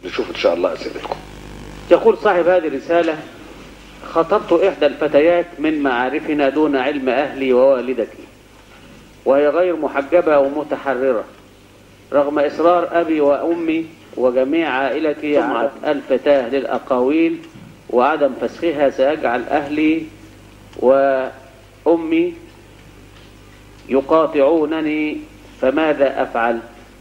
نشوف ان شاء الله اسئلتكم يقول صاحب هذه الرسالة خطبت إحدى الفتيات من معارفنا دون علم أهلي ووالدتي وهي غير محجبة ومتحررة رغم إصرار أبي وأمي وجميع عائلتي على الفتاة للأقاويل وعدم فسخها سيجعل أهلي وأمي يقاطعونني فماذا أفعل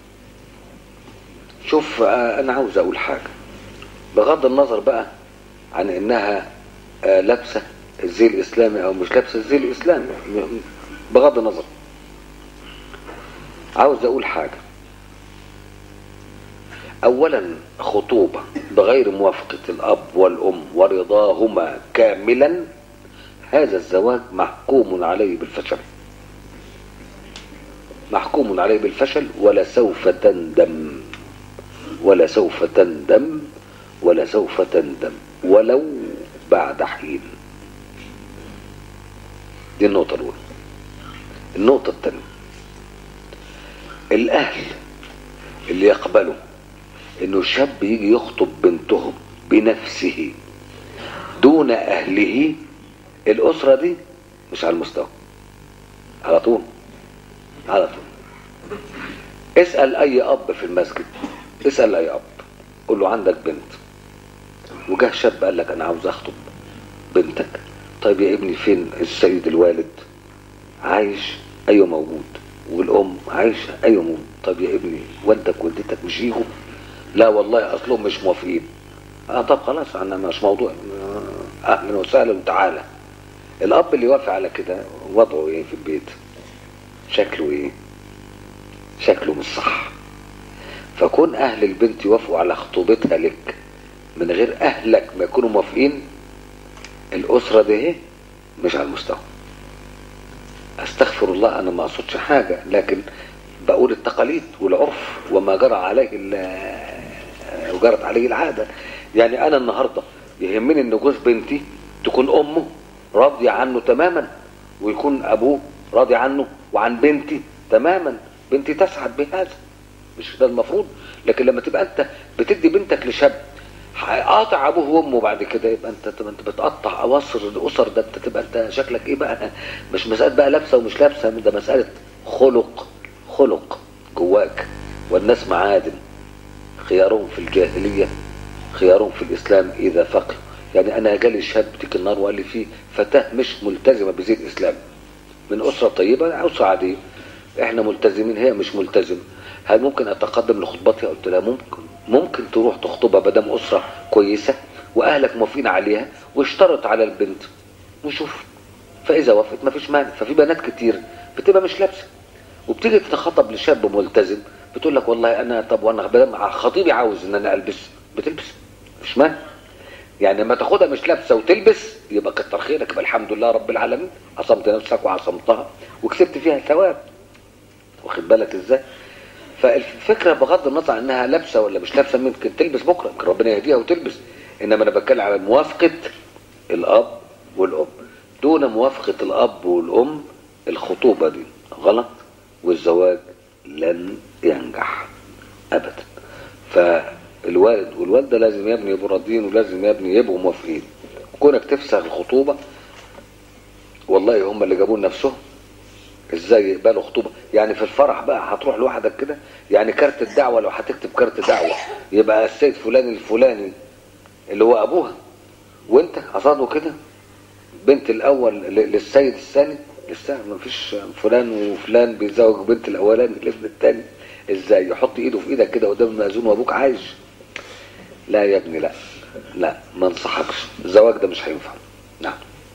شوف آه، انا عاوز اقول حاجه بغض النظر بقى عن انها آه، لابسه الزي الاسلامي او مش لابسه الزي الاسلامي م- بغض النظر عاوز اقول حاجه اولا خطوبه بغير موافقه الاب والام ورضاهما كاملا هذا الزواج محكوم عليه بالفشل محكوم عليه بالفشل ولسوف تندم ولسوف تندم ولسوف تندم ولو بعد حين دي النقطة الأولى النقطة الثانية الأهل اللي يقبلوا إنه شاب يجي يخطب بنتهم بنفسه دون أهله الأسرة دي مش على المستوى على طول على طول اسأل أي أب في المسجد اسأل أي أب قول له عندك بنت وجه شاب قال لك أنا عاوز أخطب بنتك طيب يا ابني فين السيد الوالد عايش أيوه موجود والأم عايشة أيوه موجود طيب يا ابني والدك والدتك مش يجوا لا والله أصلهم مش موافقين اه طب خلاص انا مش موضوع آه، اهلا وسهلا وتعالى الاب اللي يوافق على كده وضعه ايه في البيت شكله ايه شكله مش صح فكون اهل البنت يوافقوا على خطوبتها لك من غير اهلك ما يكونوا موافقين الاسره دي ايه مش على المستوى استغفر الله انا ما اقصدش حاجه لكن بقول التقاليد والعرف وما جرى عليه ال- وجرت عليه العاده يعني انا النهارده يهمني ان جوز بنتي تكون امه راضيه عنه تماما ويكون ابوه راضي عنه وعن بنتي تماما بنتي تسعد بهذا مش ده المفروض لكن لما تبقى انت بتدي بنتك لشاب هيقاطع ابوه وامه بعد كده يبقى انت تبقى انت بتقطع اواصر الاسر ده انت تبقى انت شكلك ايه بقى مش مساله بقى لابسه ومش لابسه ده مساله خلق خلق جواك والناس معادن خيارهم في الجاهليه خيارهم في الاسلام اذا فقه يعني انا جالي شاب تيك النار وقال لي فيه فتاه مش ملتزمه بزي الاسلام من اسره طيبه اسره عاديه احنا ملتزمين هي مش ملتزم هل ممكن اتقدم لخطبتها قلت لها ممكن ممكن تروح تخطبها بدم اسره كويسه واهلك موافقين عليها واشترط على البنت وشوف فاذا وافقت ما فيش مانع ففي بنات كتير بتبقى مش لابسه وبتيجي تتخطب لشاب ملتزم بتقول لك والله انا طب وانا بدل خطيبي عاوز ان انا البس بتلبس مش مانع يعني لما تاخدها مش لابسه وتلبس يبقى كتر خيرك يبقى الحمد لله رب العالمين عصمت نفسك وعصمتها وكسبت فيها ثواب واخد بالك ازاي فالفكره بغض النظر عن انها لابسه ولا مش لابسه ممكن تلبس بكره يمكن ربنا يهديها وتلبس انما انا بتكلم على موافقه الاب والام دون موافقه الاب والام الخطوبه دي غلط والزواج لن ينجح ابدا فالوالد والوالده لازم يا ابني يبقوا راضيين ولازم يا ابني يبقوا موافقين كونك تفسخ الخطوبه والله هم اللي جابوا نفسهم ازاي يقبلوا خطوبه يعني في الفرح بقى هتروح لوحدك كده يعني كارت الدعوه لو هتكتب كارت دعوه يبقى السيد فلان الفلاني اللي هو ابوها وانت قصاده كده بنت الاول ل- للسيد الثاني لسه ما فيش فلان وفلان بيزوج بنت الاولاني لابن الثاني ازاي يحط ايده في ايدك كده قدام المأذون وابوك عايش لا يا ابني لا لا ما انصحكش الزواج ده مش هينفع نعم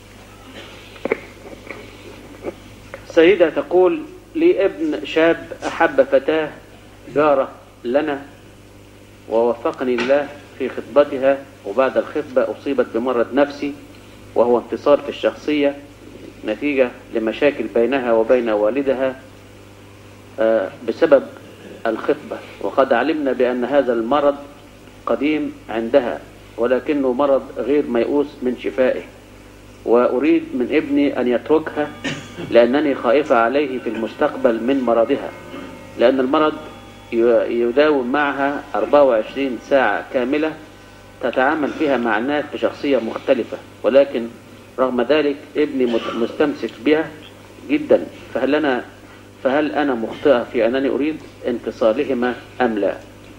سيدة تقول لي ابن شاب أحب فتاة جارة لنا ووفقني الله في خطبتها وبعد الخطبة أصيبت بمرض نفسي وهو انتصار في الشخصية نتيجة لمشاكل بينها وبين والدها آه، بسبب الخطبة وقد علمنا بأن هذا المرض قديم عندها ولكنه مرض غير ميؤوس من شفائه وأريد من ابني أن يتركها لأنني خائفة عليه في المستقبل من مرضها لأن المرض ي- يداوم معها 24 ساعة كاملة تتعامل فيها مع الناس بشخصية مختلفة ولكن رغم ذلك ابني مت- مستمسك بها جدا فهل أنا فهل أنا مخطئة في أنني أريد انفصالهما أم لا؟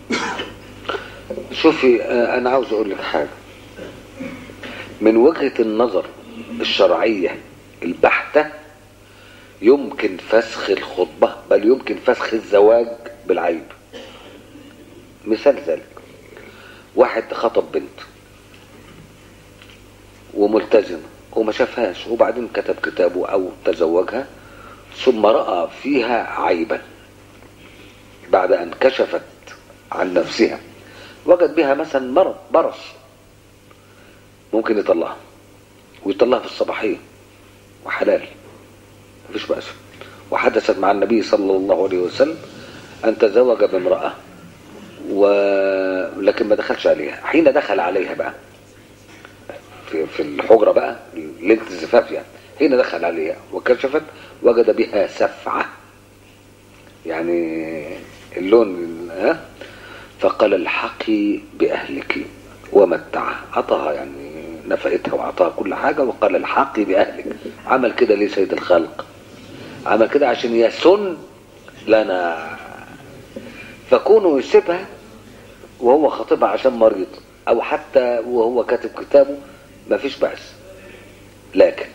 شوفي آه، انا عاوز اقول لك حاجه من وجهه النظر الشرعيه البحته يمكن فسخ الخطبه بل يمكن فسخ الزواج بالعيب مثال ذلك واحد خطب بنت وملتزم وما شافهاش وبعدين كتب كتابه او تزوجها ثم راى فيها عيبا بعد ان كشفت عن نفسها وجد بها مثلا مرض برص ممكن يطلعها ويطلعها في الصباحية وحلال مفيش بأس وحدثت مع النبي صلى الله عليه وسلم أن تزوج بامرأة و... لكن ما دخلش عليها حين دخل عليها بقى في, في الحجرة بقى ليلة الزفاف يعني حين دخل عليها وكشفت وجد بها سفعة يعني اللون ها فقال الحقي بأهلك ومتعها عطاها يعني نفقتها وعطاها كل حاجة وقال الحقي بأهلك عمل كده ليه سيد الخلق عمل كده عشان يسن لنا فكونه يسيبها وهو خاطبها عشان مريض او حتى وهو كاتب كتابه مفيش بأس لكن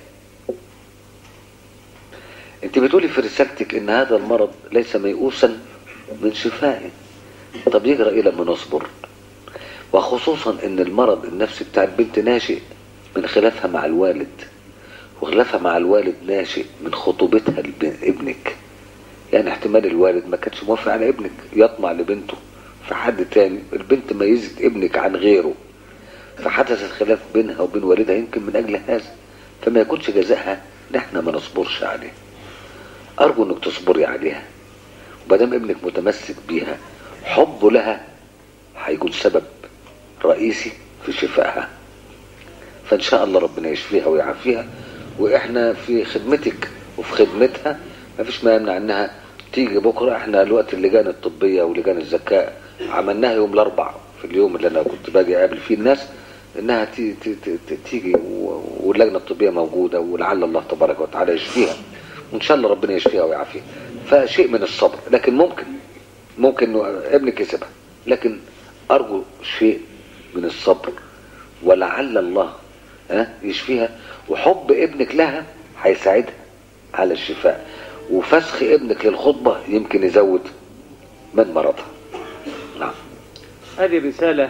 انت بتقولي في رسالتك ان هذا المرض ليس ميؤوسا من شفائه طب يجرى ايه لما نصبر وخصوصا ان المرض النفسي بتاع البنت ناشئ من خلافها مع الوالد وخلافها مع الوالد ناشئ من خطوبتها لابنك يعني احتمال الوالد ما كانش موافق على ابنك يطمع لبنته في حد تاني البنت ميزت ابنك عن غيره فحدث الخلاف بينها وبين والدها يمكن من اجل هذا فما يكونش جزاءها ان احنا ما نصبرش عليه ارجو انك تصبري عليها ومادام ابنك متمسك بيها حبه لها هيكون سبب رئيسي في شفائها فان شاء الله ربنا يشفيها ويعافيها واحنا في خدمتك وفي خدمتها ما فيش ما يمنع انها تيجي بكره احنا الوقت اللجان الطبيه ولجان الذكاء عملناها يوم الاربع في اليوم اللي انا كنت باجي اقابل فيه الناس انها تي تي تي تيجي و- واللجنه الطبيه موجوده ولعل الله تبارك وتعالى يشفيها وان شاء الله ربنا يشفيها ويعافيها فشيء من الصبر لكن ممكن ممكن إنه ابنك يسيبها لكن ارجو شيء من الصبر ولعل الله ها يشفيها وحب ابنك لها هيساعدها على الشفاء وفسخ ابنك للخطبة يمكن يزود من مرضها نعم هذه رسالة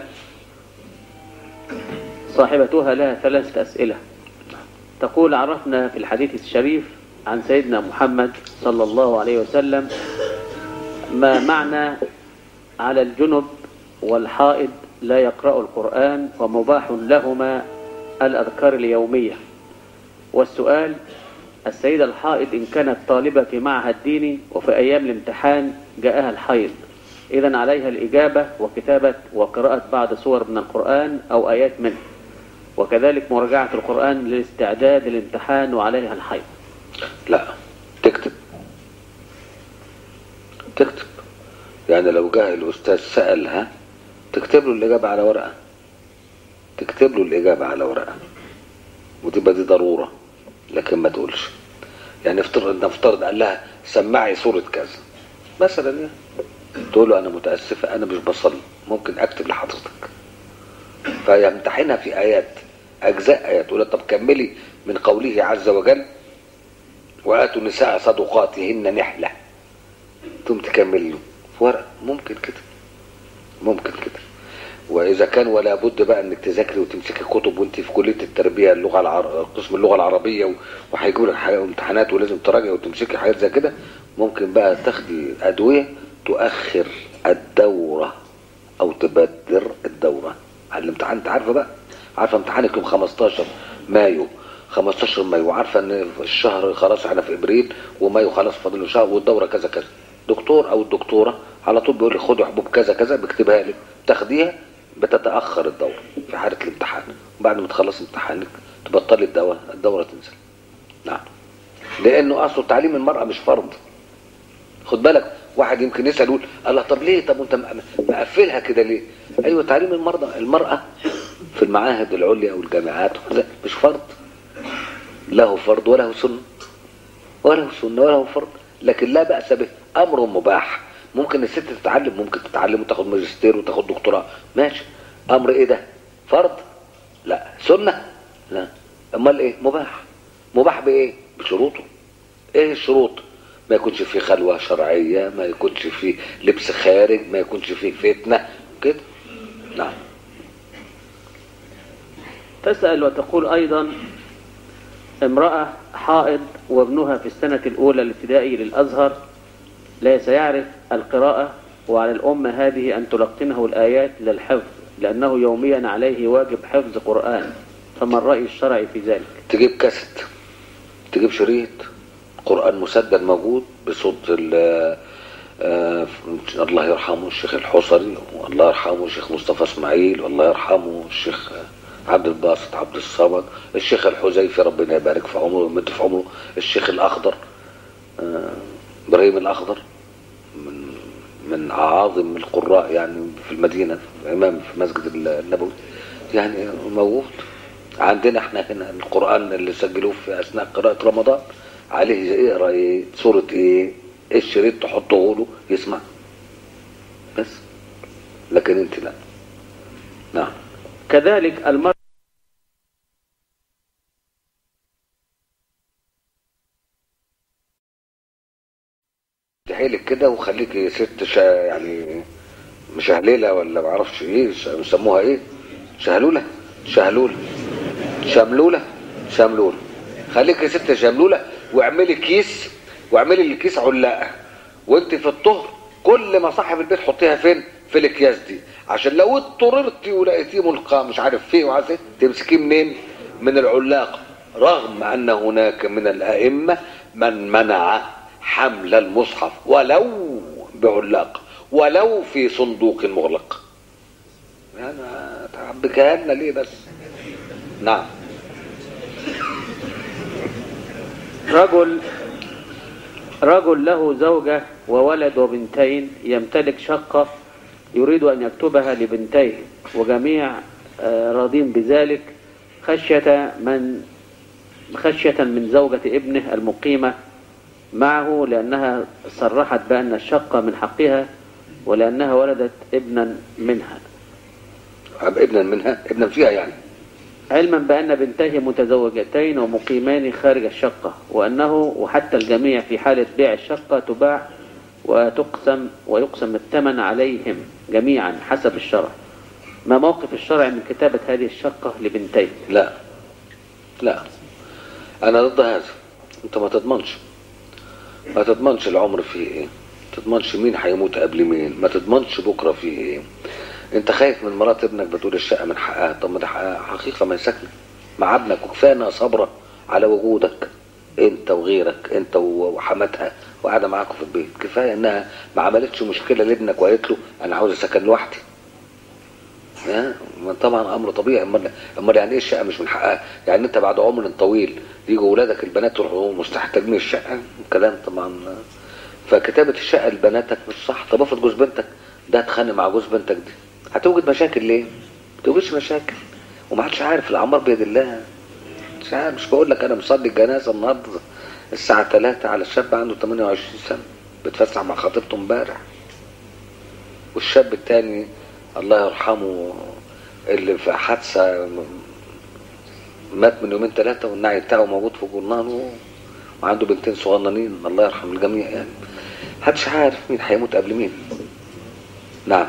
صاحبتها لها ثلاثة أسئلة تقول عرفنا في الحديث الشريف عن سيدنا محمد صلى الله عليه وسلم ما معنى على الجنب والحائض لا يقرأ القرآن ومباح لهما الأذكار اليومية والسؤال السيدة الحائض إن كانت طالبة في معهد ديني وفي أيام الامتحان جاءها الحيض إذا عليها الإجابة وكتابة وقراءة بعض سور من القرآن أو آيات منه وكذلك مراجعة القرآن للاستعداد للامتحان وعليها الحيض لا تكتب تكتب يعني لو جاء الأستاذ سألها تكتب له الإجابة على ورقة تكتب له الإجابة على ورقة وتبقى دي ضرورة لكن ما تقولش يعني افترض نفترض قال لها سمعي سورة كذا مثلا يعني تقول له أنا متأسفة أنا مش بصلي ممكن أكتب لحضرتك فيمتحنها في آيات أجزاء آيات تقول لها طب كملي من قوله عز وجل وآتوا النساء صدقاتهن نحلة ثم تكمل له في ورقة ممكن كده ممكن كده واذا كان ولا بد بقى انك تذاكري وتمسكي كتب وانت في كليه التربيه اللغه العر... قسم اللغه العربيه و- وهيجوا لك حاجة- امتحانات ولازم تراجعي وتمسكي حاجات زي كده ممكن بقى تاخدي ادويه تؤخر الدوره او تبدر الدوره على الامتحان انت عارفه بقى عارفه امتحانك يوم 15 مايو 15 مايو عارفه ان الشهر خلاص احنا في ابريل ومايو خلاص فاضل له شهر والدوره كذا كذا دكتور او الدكتوره على طول بيقول لي خدي حبوب كذا كذا بيكتبها لك تاخديها بتتاخر الدوره في حاله الامتحان وبعد ما تخلص امتحانك تبطلي الدواء الدوره تنزل نعم لانه اصله تعليم المراه مش فرض خد بالك واحد يمكن يسال يقول الله طب ليه طب وانت م- مقفلها كده ليه ايوه تعليم المرضى المراه في المعاهد العليا والجامعات وكذا مش فرض له فرض وله سنه وله سنه وله فرض لكن لا باس به امر مباح ممكن الست تتعلم ممكن تتعلم وتاخد ماجستير وتاخد دكتوراه ماشي امر ايه ده فرض لا سنه لا امال ايه مباح مباح بايه بشروطه ايه الشروط ما يكونش فيه خلوة شرعية ما يكونش فيه لبس خارج ما يكونش فيه فتنة كده نعم تسأل وتقول أيضا امرأة حائض وابنها في السنة الأولى الابتدائي للأزهر ليس يعرف القراءة وعلى الأم هذه أن تلقنه الآيات للحفظ لأنه يوميا عليه واجب حفظ قرآن فما الرأي الشرعي في ذلك تجيب كاسيت تجيب شريط قرآن مسدد موجود بصوت ال- آه، الله يرحمه الشيخ الحصري والله يرحمه الشيخ مصطفى اسماعيل والله يرحمه الشيخ عبد الباسط عبد الصمد الشيخ الحزيفي ربنا يبارك في عمره ويمد في عمره الشيخ الاخضر آه، ابراهيم الاخضر من من اعاظم القراء يعني في المدينه امام في مسجد النبوي يعني موجود عندنا احنا هنا القران اللي سجلوه في اثناء قراءه رمضان عليه اقرا ايه سوره ايه إيه الشريط تحطه له يسمع بس لكن انت لا نعم كذلك المرأة تحيلك كده وخليكي ست شا يعني مشهلله ولا معرفش ايه ش- بيسموها ايه شهلوله شهلوله شملوله شملوله خليكي ست شملوله واعملي كيس واعملي الكيس علاقه وانت في الطهر كل ما صاحب البيت حطيها فين في الاكياس دي عشان لو اضطررتي ولقيتيه ملقى مش عارف فين وعايز ايه تمسكيه منين من العلاقه رغم ان هناك من الائمه من منع حمل المصحف ولو بعلاقه ولو في صندوق مغلق يعني تعبكها لنا ليه بس نعم رجل رجل له زوجة وولد وبنتين يمتلك شقة يريد أن يكتبها لبنتيه وجميع آه، راضين بذلك خشية من خشية من زوجة ابنه المقيمة معه لأنها صرحت بأن الشقة من حقها ولأنها ولدت ابنا منها ابنا منها ابنا فيها يعني علما بأن بنتيه متزوجتين ومقيمان خارج الشقة وأنه وحتى الجميع في حالة بيع الشقة تباع وتقسم ويقسم الثمن عليهم جميعا حسب الشرع ما موقف الشرع من كتابة هذه الشقة لبنتيه لا لا انا ضد هذا انت ما تضمنش ما تضمنش العمر فيه ايه ما تضمنش مين هيموت قبل مين ما تضمنش بكره فيه ايه انت خايف من مرات ابنك بتقول الشقه من حقها طب ما ده حقها حقيقه ما هي ساكنه مع ابنك وكفايه انها صابره على وجودك انت وغيرك انت وحماتها وقاعده معاكم في البيت كفايه انها ما عملتش مشكله لابنك وقالت له انا عاوز اسكن لوحدي ها؟ ما طبعا امر طبيعي امال امال يعني ايه الشقه مش من حقها يعني انت بعد عمر طويل يجوا اولادك البنات يروحوا مستحتاجين الشقه كلام طبعا فكتابه الشقه لبناتك مش صح طب افرض جوز بنتك ده اتخانق مع جوز بنتك دي هتوجد مشاكل ليه؟ ما توجدش مشاكل وما حدش عارف الاعمار بيد الله مش عارف مش بقول لك انا مصلي الجنازه النهارده الساعه 3 على الشاب عنده 28 سنه بتفسح مع خطيبته امبارح والشاب التاني الله يرحمه اللي في حادثة مات من يومين ثلاثة والنعي بتاعه موجود في جرنانه وعنده بنتين صغننين الله يرحم الجميع يعني محدش عارف مين هيموت قبل مين نعم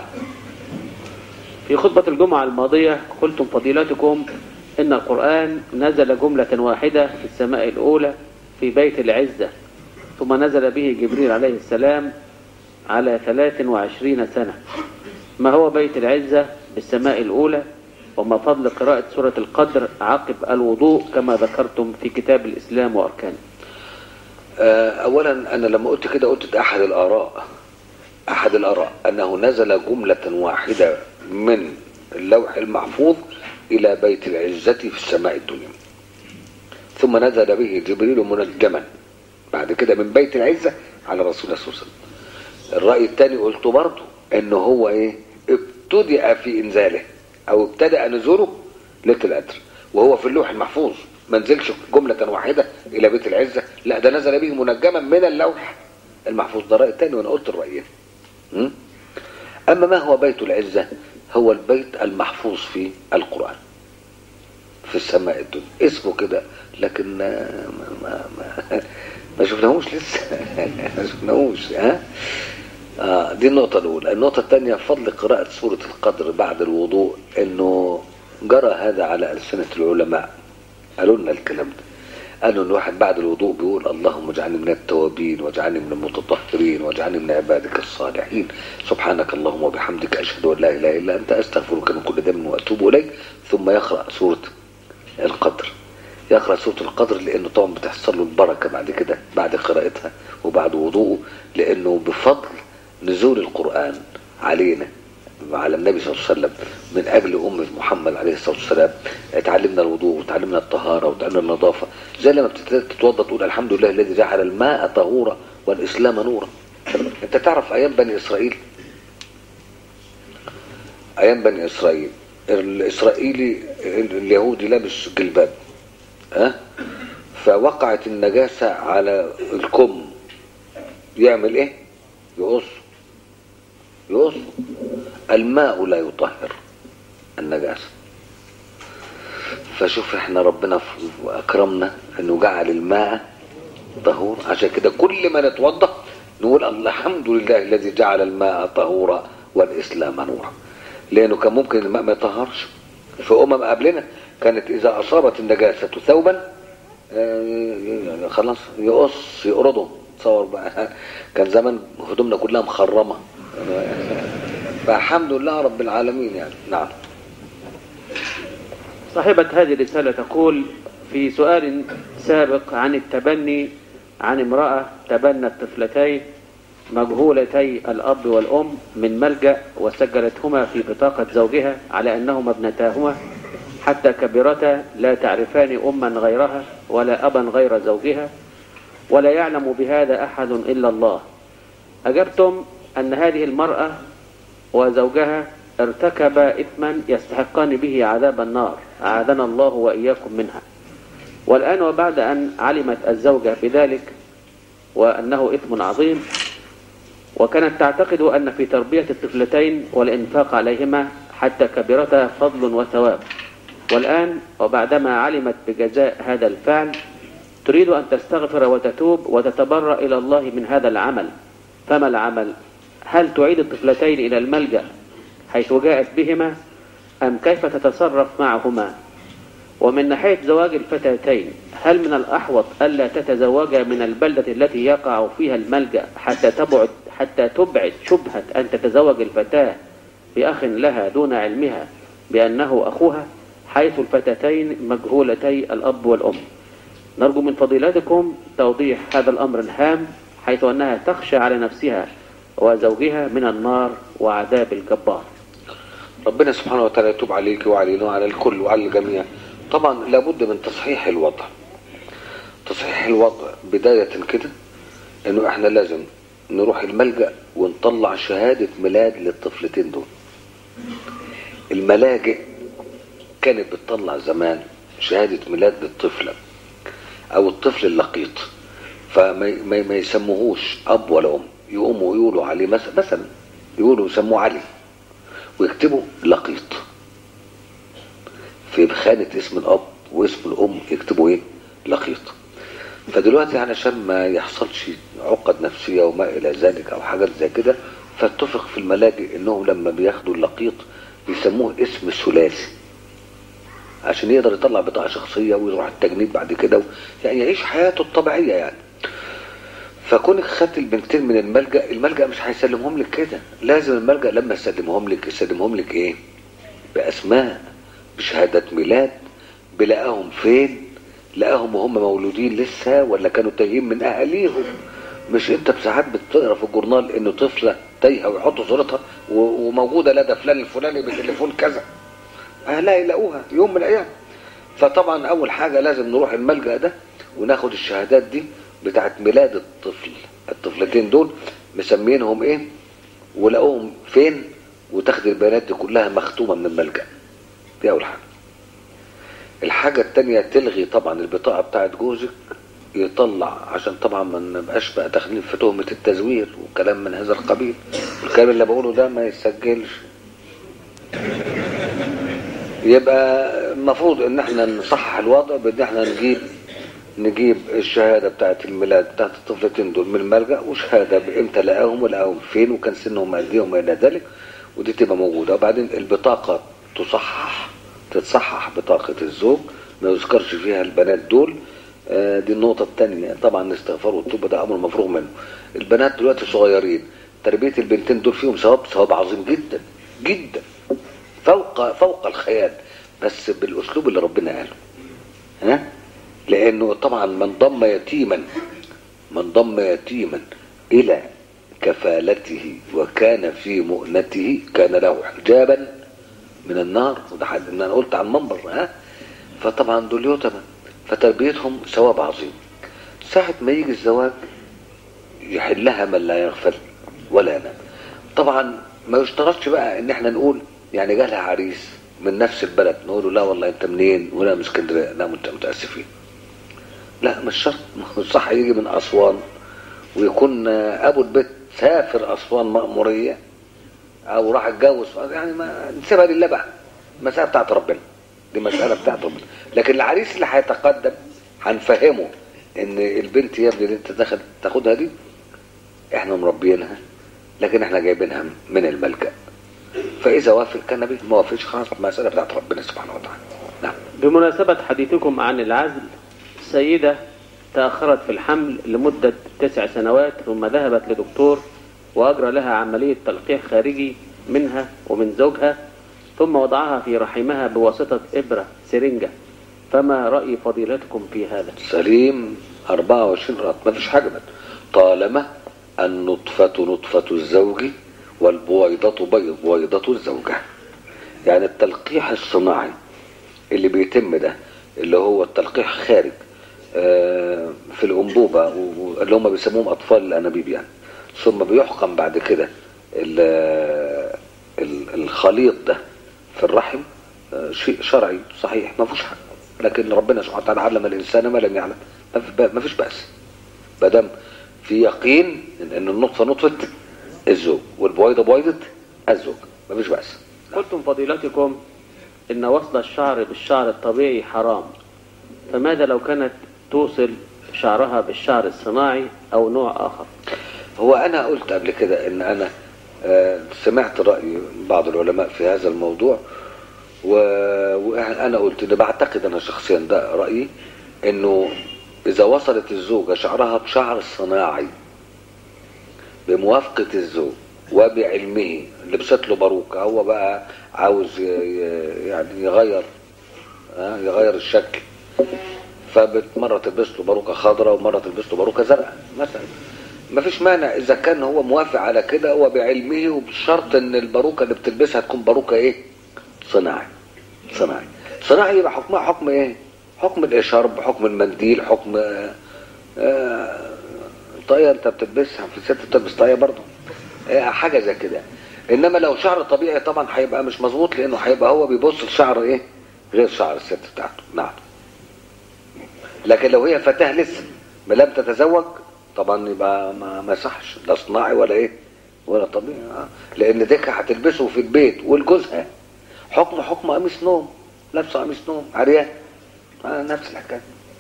في خطبة الجمعة الماضية قلتم فضيلتكم إن القرآن نزل جملة واحدة في السماء الأولى في بيت العزة ثم نزل به جبريل عليه السلام على 23 سنة ما هو بيت العزة بالسماء الأولى وما فضل قراءة سورة القدر عقب الوضوء كما ذكرتم في كتاب الإسلام وأركانه آه، اولا انا لما قلت كده قلت ده احد الاراء احد الاراء انه نزل جملة واحدة من اللوح المحفوظ الى بيت العزة في السماء الدنيا ثم نزل به جبريل منجما بعد كده من بيت العزة على رسول الله صلى الله عليه وسلم الرأي الثاني قلته برضه انه هو ايه ابتدأ في انزاله او ابتدأ نزوله ليلة القدر وهو في اللوح المحفوظ ما نزلش جملة واحدة الى بيت العزة لا ده نزل به منجما من اللوح المحفوظ ده رأي تاني وانا قلت الرأيين م? اما ما هو بيت العزة هو البيت المحفوظ في القرآن في السماء الدنيا اسمه كده لكن ما ما ما, ما شفناهوش لسه ما شفناهوش ها آه دي النقطة الأولى النقطة الثانية فضل قراءة سورة القدر بعد الوضوء إنه جرى هذا على ألسنة العلماء قالوا لنا الكلام ده قالوا إن الواحد بعد الوضوء بيقول اللهم اجعلني من التوابين واجعلني من المتطهرين واجعلني من عبادك الصالحين سبحانك اللهم وبحمدك أشهد أن لا إله إلا أنت أستغفرك من كل ذنب وأتوب إليك ثم يقرأ سورة القدر يقرأ سورة القدر لأنه طبعا بتحصل له البركة بعد كده بعد قراءتها وبعد وضوءه لأنه بفضل نزول القرآن علينا على النبي صلى الله عليه وسلم من أجل أمة محمد عليه الصلاة والسلام اتعلمنا الوضوء وتعلمنا الطهارة وتعلمنا النظافة زي لما بتتوضى تقول الحمد لله الذي جعل الماء طهورا والإسلام نورا أنت تعرف أيام بني إسرائيل أيام بني إسرائيل الإسرائيلي اليهودي لابس جلباب ها فوقعت النجاسة على الكم يعمل ايه يقص يقص الماء لا يطهر النجاسة فشوف احنا ربنا اكرمنا انه جعل الماء طهور عشان كده كل ما نتوضا نقول الحمد لله الذي جعل الماء طهورا والاسلام نورا لانه كان ممكن الماء ما يطهرش في امم قبلنا كانت اذا اصابت النجاسه ثوبا آه خلاص يقص يقرضه تصور بقى كان زمان هدومنا كلها مخرمه فالحمد لله رب العالمين يعني نعم صاحبة هذه الرسالة تقول في سؤال سابق عن التبني عن امرأة تبنت طفلتين مجهولتي الأب والأم من ملجأ وسجلتهما في بطاقة زوجها على أنهما ابنتاهما حتى كبرتا لا تعرفان أما غيرها ولا أبا غير زوجها ولا يعلم بهذا أحد إلا الله أجبتم أن هذه المرأة وزوجها ارتكبا إثما يستحقان به عذاب النار أعاذنا الله وإياكم منها والآن وبعد أن علمت الزوجة بذلك وأنه إثم عظيم وكانت تعتقد أن في تربية الطفلتين والإنفاق عليهما حتى كبرتا فضل وثواب والآن وبعدما علمت بجزاء هذا الفعل تريد أن تستغفر وتتوب وتتبرأ إلى الله من هذا العمل فما العمل؟ هل تعيد الطفلتين إلى الملجأ حيث جاءت بهما أم كيف تتصرف معهما ومن ناحية زواج الفتاتين هل من الأحوط ألا تتزوجا من البلدة التي يقع فيها الملجأ حتى تبعد حتى تبعد شبهة أن تتزوج الفتاة بأخ لها دون علمها بأنه أخوها حيث الفتاتين مجهولتي الأب والأم نرجو من فضيلتكم توضيح هذا الأمر الهام حيث أنها تخشى على نفسها وزوجها من النار وعذاب الجبار ربنا سبحانه وتعالى يتوب عليك وعلينا وعلى الكل وعلى الجميع طبعا لابد من تصحيح الوضع تصحيح الوضع بداية كده انه احنا لازم نروح الملجأ ونطلع شهادة ميلاد للطفلتين دول الملاجئ كانت بتطلع زمان شهادة ميلاد للطفلة او الطفل اللقيط فما ما ما يسموهوش اب ولا ام يقوموا يقولوا عليه مثلا مثلا يقولوا يسموه علي ويكتبوا لقيط في خانة اسم الاب واسم الام يكتبوا ايه لقيط فدلوقتي علشان ما يحصلش عقد نفسية وما الى ذلك او حاجات زي كده فاتفق في الملاجئ انهم لما بياخدوا اللقيط بيسموه اسم ثلاثي عشان يقدر يطلع بطاقة شخصية ويروح التجنيد بعد كده و... يعني يعيش حياته الطبيعية يعني فكونك خدت البنتين من الملجأ الملجأ مش هيسلمهم لك كده لازم الملجأ لما يسلمهم لك يسلمهم لك ايه بأسماء بشهادة ميلاد بلاقاهم فين لقاهم وهم مولودين لسه ولا كانوا تايهين من اهاليهم مش انت بساعات بتقرا في الجورنال انه طفله تايهه ويحطوا صورتها و- وموجوده لدى فلان الفلاني بتليفون كذا اهلها يلاقوها يوم من الايام فطبعا اول حاجه لازم نروح الملجا ده وناخد الشهادات دي بتاعت ميلاد الطفل الطفلتين دول مسمينهم ايه ولقوهم فين وتاخد البيانات دي كلها مختومه من الملجأ دي اول حاجه الحاجه التانية تلغي طبعا البطاقه بتاعت جوزك يطلع عشان طبعا ما نبقاش بقى داخلين في تهمه التزوير وكلام من هذا القبيل والكلام اللي بقوله ده ما يسجلش يبقى المفروض ان احنا نصحح الوضع بان احنا نجيب نجيب الشهاده بتاعت الميلاد بتاعت الطفلتين دول من الملجا وشهاده بامتى لقاهم ولقاهم فين وكان سنهم قد ايه وما الى ذلك ودي تبقى موجوده وبعدين البطاقه تصحح تتصحح بطاقه الزوج ما يذكرش فيها البنات دول آه، دي النقطة الثانية طبعا الاستغفار والتوبة ده أمر مفروغ منه البنات دلوقتي صغيرين تربية البنتين دول فيهم ثواب ثواب عظيم جدا جدا فوق فوق الخيال بس بالأسلوب اللي ربنا قاله ها لأنه طبعا من ضم يتيما من ضم يتيما إلى كفالته وكان في مؤنته كان له حجابا من النار وده حد ان انا قلت على المنبر ها فطبعا دول يتمى فتربيتهم ثواب عظيم ساعة ما يجي الزواج يحلها من لا يغفل ولا ينام طبعا ما يشترطش بقى ان احنا نقول يعني جالها عريس من نفس البلد نقول له لا والله انت منين ولا من اسكندريه لا مت- متاسفين لا مش شرط ما هو صح يجي من اسوان ويكون آه، ابو البيت سافر اسوان مأموريه او راح اتجوز يعني ما نسيبها لله بقى المساله بتاعت ربنا دي مساله بتاعت ربنا لكن العريس اللي هيتقدم هنفهمه ان البنت يا ابني اللي انت داخل تاخدها دي احنا مربيينها لكن احنا جايبينها من الملجأ فاذا وافق كان به ما وافقش خلاص المساله بتاعت ربنا سبحانه وتعالى نعم بمناسبة حديثكم عن العزل سيدة تأخرت في الحمل لمدة تسع سنوات ثم ذهبت لدكتور وأجرى لها عملية تلقيح خارجي منها ومن زوجها ثم وضعها في رحمها بواسطة إبرة سرنجة فما رأي فضيلتكم في هذا سليم 24 رات ما فيش حاجه بقى. طالما النطفة نطفة الزوج والبويضة بيض بويضة الزوجة يعني التلقيح الصناعي اللي بيتم ده اللي هو التلقيح خارج آه، في الأنبوبة و- و- اللي هم بيسموهم أطفال الأنابيب يعني ثم بيحقن بعد كده ال- ال- الخليط ده في الرحم آه، شيء شرعي صحيح ما فيهوش حاجة لكن ربنا سبحانه وتعالى علم الإنسان ما لم يعلم ما في- ما فيش بأس ما دام في يقين ان إن النطفه نطفه الزوج والبويضه بويضه الزوج ما فيش بأس قلتم فضيلتكم إن وصل الشعر بالشعر الطبيعي حرام فماذا لو كانت توصل شعرها بالشعر الصناعي أو نوع آخر هو انا قلت قبل كده ان انا آه، سمعت راي بعض العلماء في هذا الموضوع و- وانا قلت ان بعتقد انا شخصيا ده رايي انه اذا وصلت الزوجه شعرها بشعر صناعي بموافقه الزوج وبعلمه لبست له باروكه هو بقى عاوز ي- ي- يعني يغير ها، يغير الشكل فمره تلبس له باروكه خضراء ومره تلبس له باروكه زرقاء مثلا ما فيش مانع اذا كان هو موافق على كده وبعلمه وبشرط ان الباروكه اللي بتلبسها تكون باروكه ايه صناعي صناعي صناعي يبقى حكمها حكم ايه حكم الاشارب حكم المنديل حكم آه، آه، طاقيه انت بتلبسها في الست بتلبس طاقيه برضه آه، حاجه زي كده انما لو شعر طبيعي طبعا هيبقى مش مظبوط لانه هيبقى هو بيبص لشعر ايه غير شعر الست بتاعته نعم لكن لو هي فتاة لسه ما لم تتزوج طبعا يبقى ما ما يصحش لا صناعي ولا ايه ولا طبيعي آه. لان ديك هتلبسه في البيت ولجوزها حكم حكم قميص نوم لابسه قميص نوم عريان آه نفس الحكايه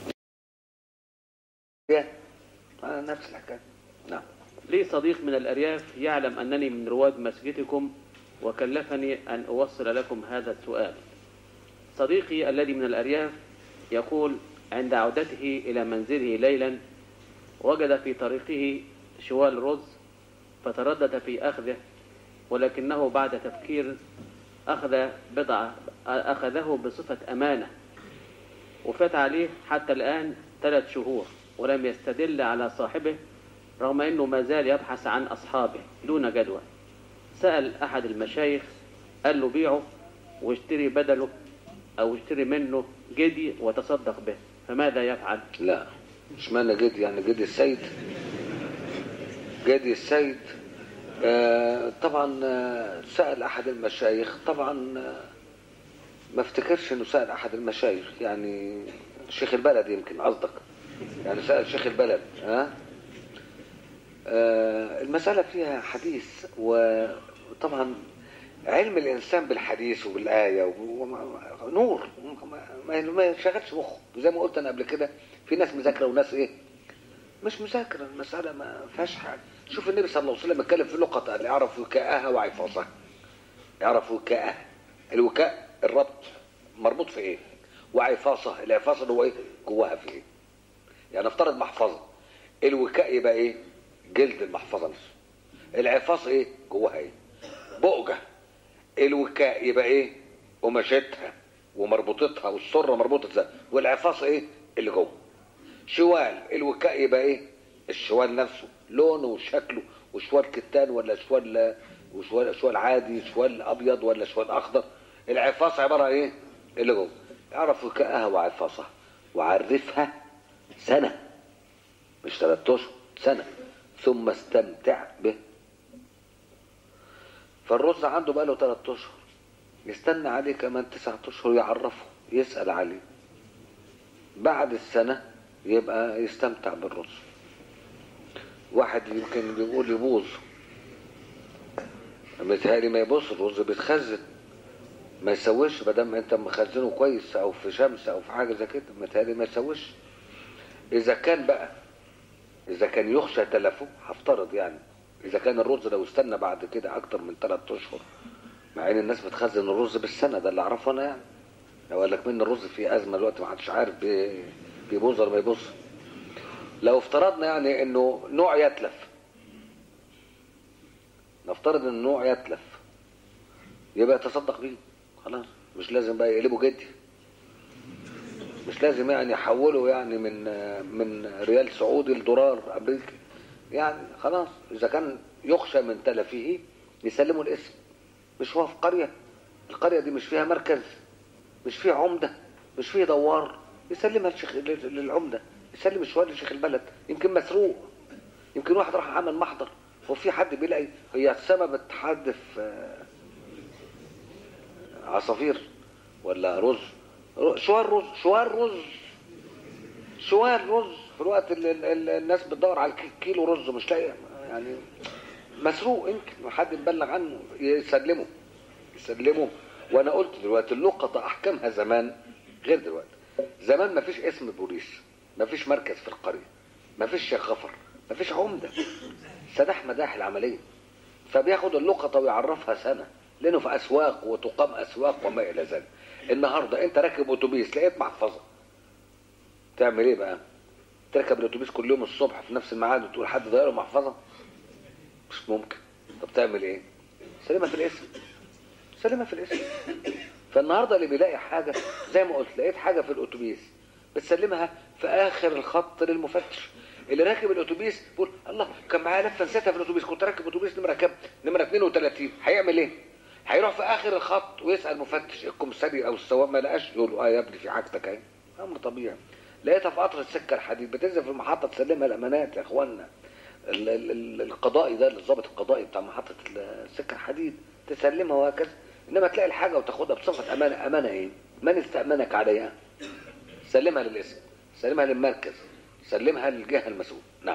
عريان آه نفس الحكايه نعم لي صديق من الأرياف يعلم أنني من رواد مسجدكم وكلفني أن أوصل لكم هذا السؤال صديقي الذي من الأرياف يقول عند عودته إلى منزله ليلا وجد في طريقه شوال رز فتردد في أخذه ولكنه بعد تفكير أخذ بضعة أخذه بصفة أمانة وفات عليه حتى الآن ثلاث شهور ولم يستدل على صاحبه رغم أنه ما زال يبحث عن أصحابه دون جدوى سأل أحد المشايخ قال له بيعه واشتري بدله أو اشتري منه جدي وتصدق به فماذا يفعل لا مش معنى جد يعني جد السيد جدي السيد آه، طبعا آه، سأل أحد المشايخ طبعا آه، ما افتكرش انه سأل أحد المشايخ يعني شيخ البلد يمكن قصدك يعني سأل شيخ البلد ها آه، المسألة فيها حديث وطبعا علم الإنسان بالحديث وبالآية وما- نور ما ما يشغلش مخه زي ما قلت أنا قبل كده في ناس مذاكرة وناس إيه مش مذاكرة المسألة ما فيهاش حاجة شوف النبي صلى الله عليه وسلم اتكلم في لقطة قال يعرف وكاءها وعفاصها يعرف وكاءها الوكاء الربط مربوط في ايه وعفاصة العفاصة اللي هو ايه جواها في ايه يعني افترض محفظة الوكاء يبقى ايه جلد المحفظة نفسه العفاص ايه جواها ايه بؤجة الوكاء يبقى ايه قماشتها ومربوطتها والسرة مربوطة ازاي والعفاص ايه اللي جوه شوال الوكاء يبقى ايه الشوال نفسه لونه وشكله وشوال كتان ولا شوال وشوال شوال عادي شوال ابيض ولا شوال اخضر العفاص عباره عن ايه اللي جوه اعرف وكاءها وعفاصها وعرفها سنه مش ثلاث اشهر سنه ثم استمتع به فالرز عنده بقى له ثلاث اشهر يستنى عليه كمان تسعة اشهر يعرفه يسال عليه بعد السنه يبقى يستمتع بالرز واحد يمكن بيقول يبوظ متهيألي ما يبوظ الرز بيتخزن ما يسويش ما دام انت مخزنه كويس او في شمس او في حاجه زي كده متهيألي ما يسويش اذا كان بقى اذا كان يخشى تلفه هفترض يعني اذا كان الرز لو استنى بعد كده اكتر من ثلاث اشهر مع ان الناس بتخزن الرز بالسنه ده اللي اعرفه انا يعني لو قال لك من الرز في ازمه دلوقتي ما حدش عارف بي- بيبوظ ولا ما يبوظ لو افترضنا يعني انه نوع يتلف نفترض ان نوع يتلف يبقى يتصدق بيه خلاص مش لازم بقى يقلبه جدي مش لازم يعني يحوله يعني من من ريال سعودي لدولار امريكي يعني خلاص اذا كان يخشى من تلفه يسلموا الاسم مش هو في قريه القريه دي مش فيها مركز مش فيه عمده مش فيه دوار يسلمها لشيخ للعمده يسلم الشوال لشيخ البلد يمكن مسروق يمكن واحد راح عمل محضر هو في حد بيلاقي هي السما بتحدف آه، عصافير ولا رز ر- شوال رز شوال رز شوال رز في الوقت اللي ال- ال- الناس بتدور على الكي- كيلو رز مش لاقي يعني مسروق يمكن حد يبلغ عنه يسلمه يسلمه وانا قلت دلوقتي اللقطة احكامها زمان غير دلوقتي زمان ما فيش اسم بوليس ما فيش مركز في القرية ما فيش شيخ غفر ما فيش عمدة سداح مداح العملية فبياخد اللقطة ويعرفها سنة لانه في اسواق وتقام اسواق وما الى ذلك النهارده انت راكب اتوبيس لقيت محفظة تعمل ايه بقى تركب الاتوبيس كل يوم الصبح في نفس الميعاد وتقول حد ضيع له محفظة مش ممكن طب تعمل ايه سلمها في الاسم سلمها في الاسم فالنهارده اللي بيلاقي حاجه زي ما قلت لقيت حاجه في الاتوبيس بتسلمها في اخر الخط للمفتش اللي راكب الاتوبيس بيقول الله كان معايا لفه نسيتها في الاتوبيس كنت راكب اتوبيس نمره كام نمره 32 هيعمل ايه هيروح في اخر الخط ويسال مفتش الكمساري او السواق ما لقاش يقول له اه يا ابني في حاجتك اهي امر طبيعي لقيتها في قطر السكه الحديد بتنزل في المحطه تسلمها الامانات يا اخوانا ال- ال- ال- القضائي ده الضابط القضائي بتاع محطه السكه الحديد تسلمها وهكذا انما تلاقي الحاجه وتاخدها بصفه امانه امانه ايه؟ من استامنك عليها؟ سلمها للاسم سلمها للمركز سلمها للجهه المسؤوله نعم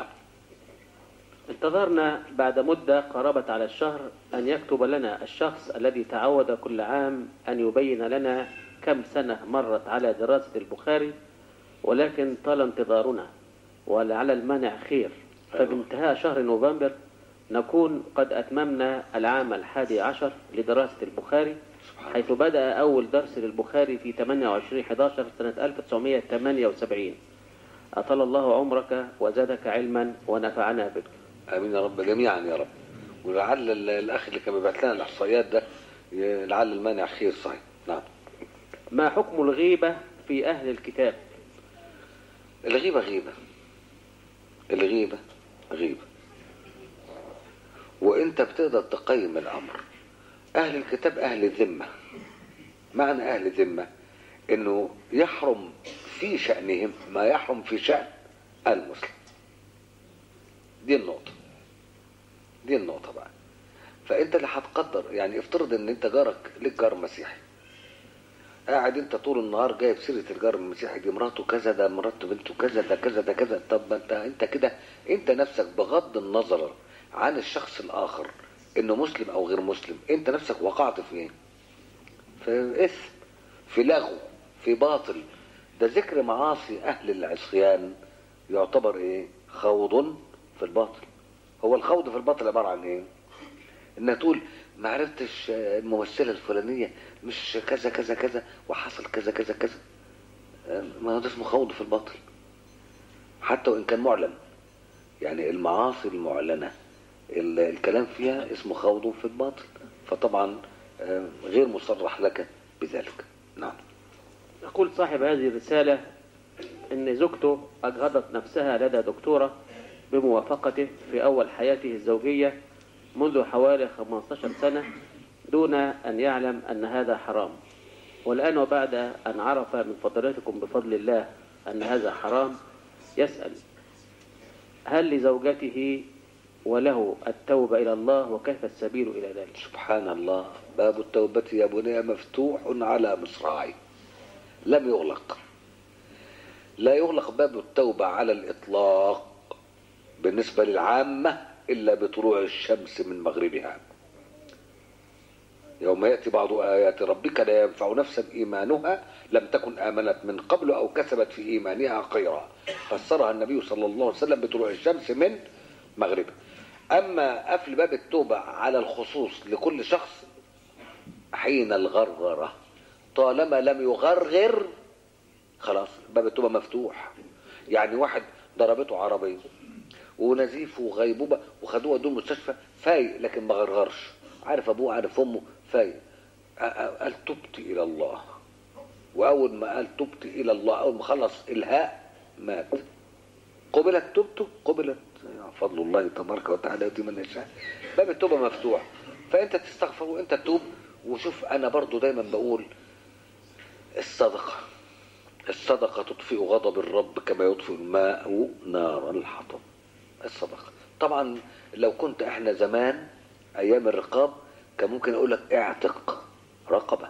انتظرنا بعد مدة قربت على الشهر أن يكتب لنا الشخص الذي تعود كل عام أن يبين لنا كم سنة مرت على دراسة البخاري ولكن طال انتظارنا ولعل المانع خير فبانتهاء شهر نوفمبر نكون قد أتممنا العام الحادي عشر لدراسة البخاري حيث بدأ أول درس للبخاري في 28 11 سنة 1978 أطال الله عمرك وزادك علما ونفعنا بك امين يا رب جميعا يا رب ولعل ال- الاخ اللي كان بيبعت لنا الاحصائيات ده ي- لعل المانع خير صحيح نعم ما حكم الغيبة في أهل الكتاب الغيبة غيبة الغيبة غيبة وانت بتقدر تقيم الامر اهل الكتاب اهل ذمة معنى اهل ذمة انه يحرم في شأنهم ما يحرم في شأن المسلم دي النقطة دي النقطة بقى فانت اللي هتقدر يعني افترض ان انت جارك ليك جار مسيحي قاعد انت طول النهار جايب سيره الجار المسيحي دي مراته كذا ده مراته بنته كذا ده كذا ده كذا طب ما انت انت كده انت نفسك بغض النظر عن الشخص الاخر انه مسلم او غير مسلم انت نفسك وقعت في ايه؟ في اثم في لغو في باطل ده ذكر معاصي اهل العصيان يعتبر ايه؟ خوض في الباطل هو الخوض في الباطل عباره عن ايه؟ انها تقول ما عرفتش آه، الممثله الفلانيه مش كذا كذا كذا وحصل كذا كذا كذا آه، ما هو ده اسمه خوض في الباطل حتى وان كان معلن يعني المعاصي المعلنه ال- الكلام فيها اسمه خوض في الباطل فطبعا آه، غير مصرح لك بذلك نعم يقول صاحب هذه الرسالة إن زوجته أجهضت نفسها لدى دكتورة بموافقته في أول حياته الزوجية منذ حوالي 15 سنة دون أن يعلم أن هذا حرام والآن وبعد أن عرف من فضيلتكم بفضل الله أن هذا حرام يسأل هل لزوجته وله التوبة إلى الله وكيف السبيل إلى ذلك سبحان الله باب التوبة يا بني مفتوح على مصراعي لم يغلق لا يغلق باب التوبة على الإطلاق بالنسبة للعامة إلا بطلوع الشمس من مغربها يوم يأتي بعض آيات ربك لا ينفع نفسا إيمانها لم تكن آمنت من قبل أو كسبت في إيمانها خيرا فسرها النبي صلى الله عليه وسلم بطلوع الشمس من مغربها أما قفل باب التوبة على الخصوص لكل شخص حين الغرغرة طالما لم يغرغر خلاص باب التوبة مفتوح يعني واحد ضربته عربية ونزيف وغيبوبة وخدوه ودوه المستشفى فايق لكن ما غرغرش عارف ابوه عارف امه فايق أ- أ- قال تبت الى الله واول ما قال تبت الى الله اول ما خلص الهاء مات قبلت توبته قبلت فضل الله تبارك وتعالى يؤتي من يشاء باب التوبه مفتوح فانت تستغفر وانت تتوب وشوف انا برضو دايما بقول الصدقه الصدقه تطفئ غضب الرب كما يطفئ الماء نار الحطب الصدقه طبعا لو كنت احنا زمان ايام الرقاب كان ممكن اقول لك اعتق رقبه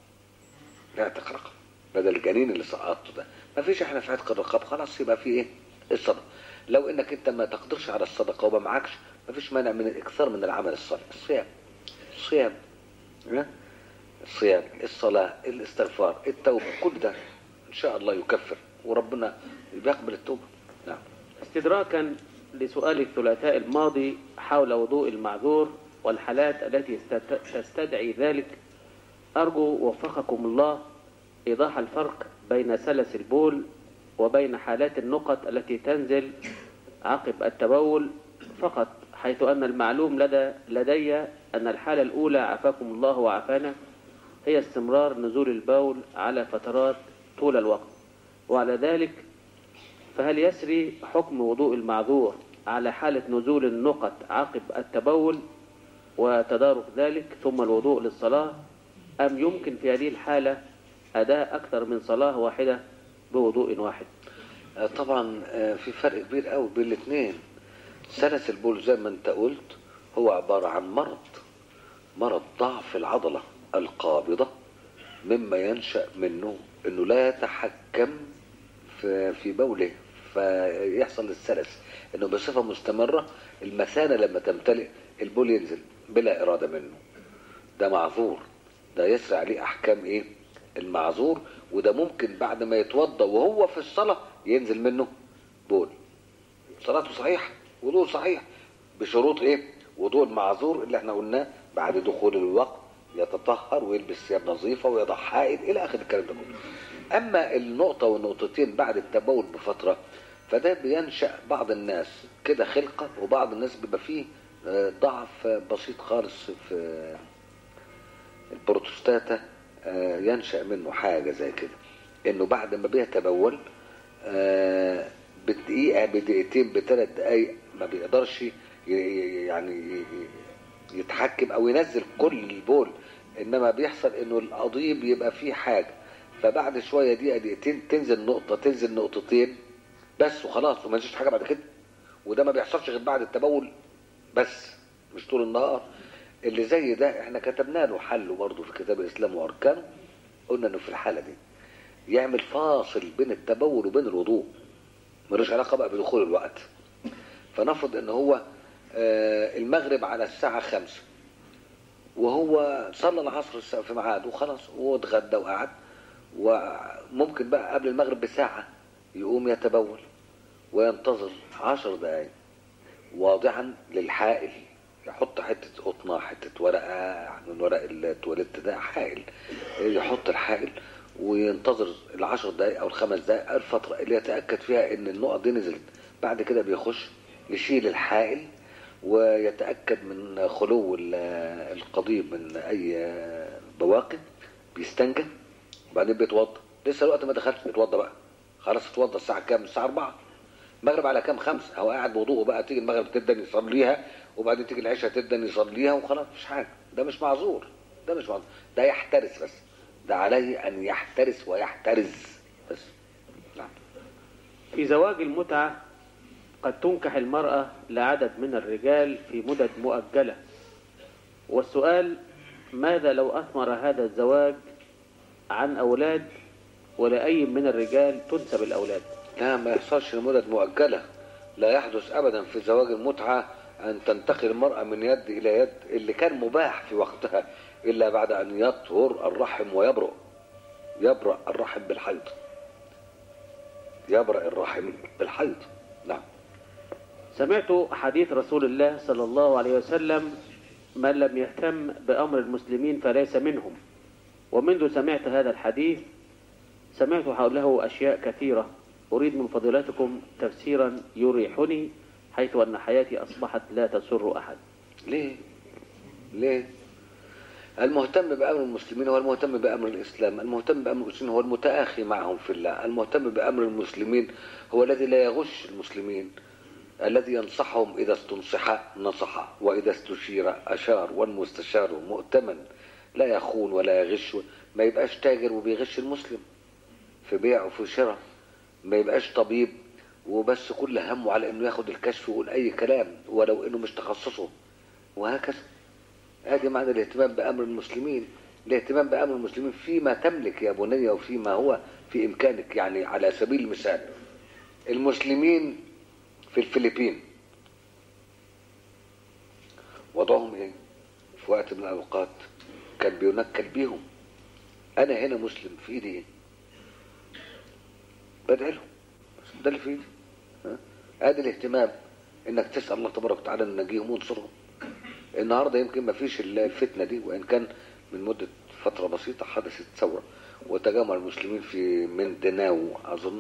اعتق رقبه بدل الجنين اللي سقطته ده ما فيش احنا في عتق الرقاب خلاص يبقى في ايه الصدقه لو انك انت ما تقدرش على الصدقه وما معكش ما فيش مانع من الاكثار من العمل الصالح الصيام الصيام ها؟ الصيام الصلاه الاستغفار التوبه كل ده ان شاء الله يكفر وربنا بيقبل التوبه نعم استدراكا لسؤال الثلاثاء الماضي حول وضوء المعذور والحالات التي استت- تستدعي ذلك أرجو وفقكم الله إيضاح الفرق بين سلس البول وبين حالات النقط التي تنزل عقب التبول فقط حيث أن المعلوم لدى لدي أن الحالة الأولى عافاكم الله وعافانا هي استمرار نزول البول على فترات طول الوقت وعلى ذلك فهل يسري حكم وضوء المعذور على حالة نزول النقط عقب التبول وتدارك ذلك ثم الوضوء للصلاة أم يمكن في هذه الحالة أداء أكثر من صلاة واحدة بوضوء واحد آه، طبعا آه، في فرق كبير قوي بين الاثنين سلس البول زي ما انت قلت هو عبارة عن مرض مرض ضعف العضلة القابضة مما ينشأ منه انه لا يتحكم في في بوله فيحصل السلس انه بصفة مستمرة المثانة لما تمتلئ البول ينزل بلا إرادة منه ده معذور ده يسري عليه احكام ايه المعذور وده ممكن بعد ما يتوضا وهو في الصلاه ينزل منه بول صلاته صحيحه وضوء صحيح بشروط ايه وضوء المعذور اللي احنا قلناه بعد دخول الوقت يتطهر ويلبس ثياب نظيفه ويضع حائط الى اخر الكلام ده كله اما النقطه والنقطتين بعد التبول بفتره فده بينشا بعض الناس كده خلقه وبعض الناس بيبقى فيه آه، ضعف بسيط خالص في البروتستاتا آه، ينشأ منه حاجة زي كده انه بعد ما بيتبول آه، بدقيقة بدقيقتين بثلاث دقايق ما بيقدرش ي- ي- يعني ي- ي- يتحكم او ينزل كل البول انما بيحصل انه القضيب يبقى فيه حاجة فبعد شوية دقيقة دقيقتين تنزل نقطة تنزل نقطتين بس وخلاص وما ينزلش حاجة بعد كده وده ما بيحصلش غير بعد التبول بس مش طول النهار اللي زي ده احنا كتبنا له حله برضه في كتاب الاسلام واركانه قلنا انه في الحاله دي يعمل فاصل بين التبول وبين الوضوء ملوش علاقه بقى بدخول الوقت فنفرض ان هو آه، المغرب على الساعه خمسة وهو صلى العصر الس- في ميعاده وخلاص وهو اتغدى وقعد وممكن بقى قبل المغرب بساعه يقوم يتبول وينتظر عشر دقايق واضعا للحائل يحط حتة قطنة حتة ورقة من ورق التواليت ده حائل يحط الحائل وينتظر العشر دقايق او الخمس دقايق الفترة اللي يتأكد فيها ان النقط دي نزلت بعد كده بيخش يشيل الحائل ويتأكد من خلو ال- القضيب من اي بواقي بيستنجى وبعدين بيتوضى لسه الوقت ما دخلش بيتوضى بقى خلاص اتوضى الساعة كام الساعة 4 المغرب على كام خمسة هو قاعد بوضوءه بقى تيجي المغرب تبدا يصليها وبعدين تيجي العشاء تبدا يصليها وخلاص مفيش حاجه ده مش معذور ده مش معذور ده يحترس بس ده عليه ان يحترس ويحترز بس نعم في زواج المتعة قد تنكح المرأة لعدد من الرجال في مدد مؤجلة والسؤال ماذا لو أثمر هذا الزواج عن أولاد ولأي من الرجال تنسب الأولاد لا ما يحصلش لمدد مؤجلة لا يحدث أبدا في زواج المتعة أن تنتقل المرأة من يد إلى يد اللي كان مباح في وقتها إلا بعد أن يطهر الرحم ويبرأ يبرأ الرحم بالحيض يبرأ الرحم بالحيض نعم سمعت حديث رسول الله صلى الله عليه وسلم من لم يهتم بأمر المسلمين فليس منهم ومنذ سمعت هذا الحديث سمعت حوله أشياء كثيرة أريد من فضيلتكم تفسيرا يريحني حيث أن حياتي أصبحت لا تسر أحد ليه ليه المهتم بأمر المسلمين هو المهتم بأمر الإسلام المهتم بأمر المسلمين هو المتآخي معهم في الله المهتم بأمر المسلمين هو الذي لا يغش المسلمين الذي ينصحهم إذا استنصح نصح وإذا استشير أشار والمستشار مؤتمن لا يخون ولا يغش ما يبقاش تاجر وبيغش المسلم في بيع وفي شراء ما يبقاش طبيب وبس كل همه على انه ياخد الكشف ويقول اي كلام ولو انه مش تخصصه وهكذا ادي معنى الاهتمام بامر المسلمين الاهتمام بامر المسلمين فيما تملك يا بني وفيما هو في امكانك يعني على سبيل المثال المسلمين في الفلبين وضعهم ايه في وقت من الاوقات كان بينكل بيهم انا هنا مسلم في ايدي ايه بدعي لهم بس ده اللي في ايدي ها؟ ادي الاهتمام انك تسال الله تبارك وتعالى ان ينجيهم وينصرهم النهارده يمكن ما فيش الفتنه دي وان كان من مده فتره بسيطه حدثت ثوره وتجمع المسلمين في مندناو اظن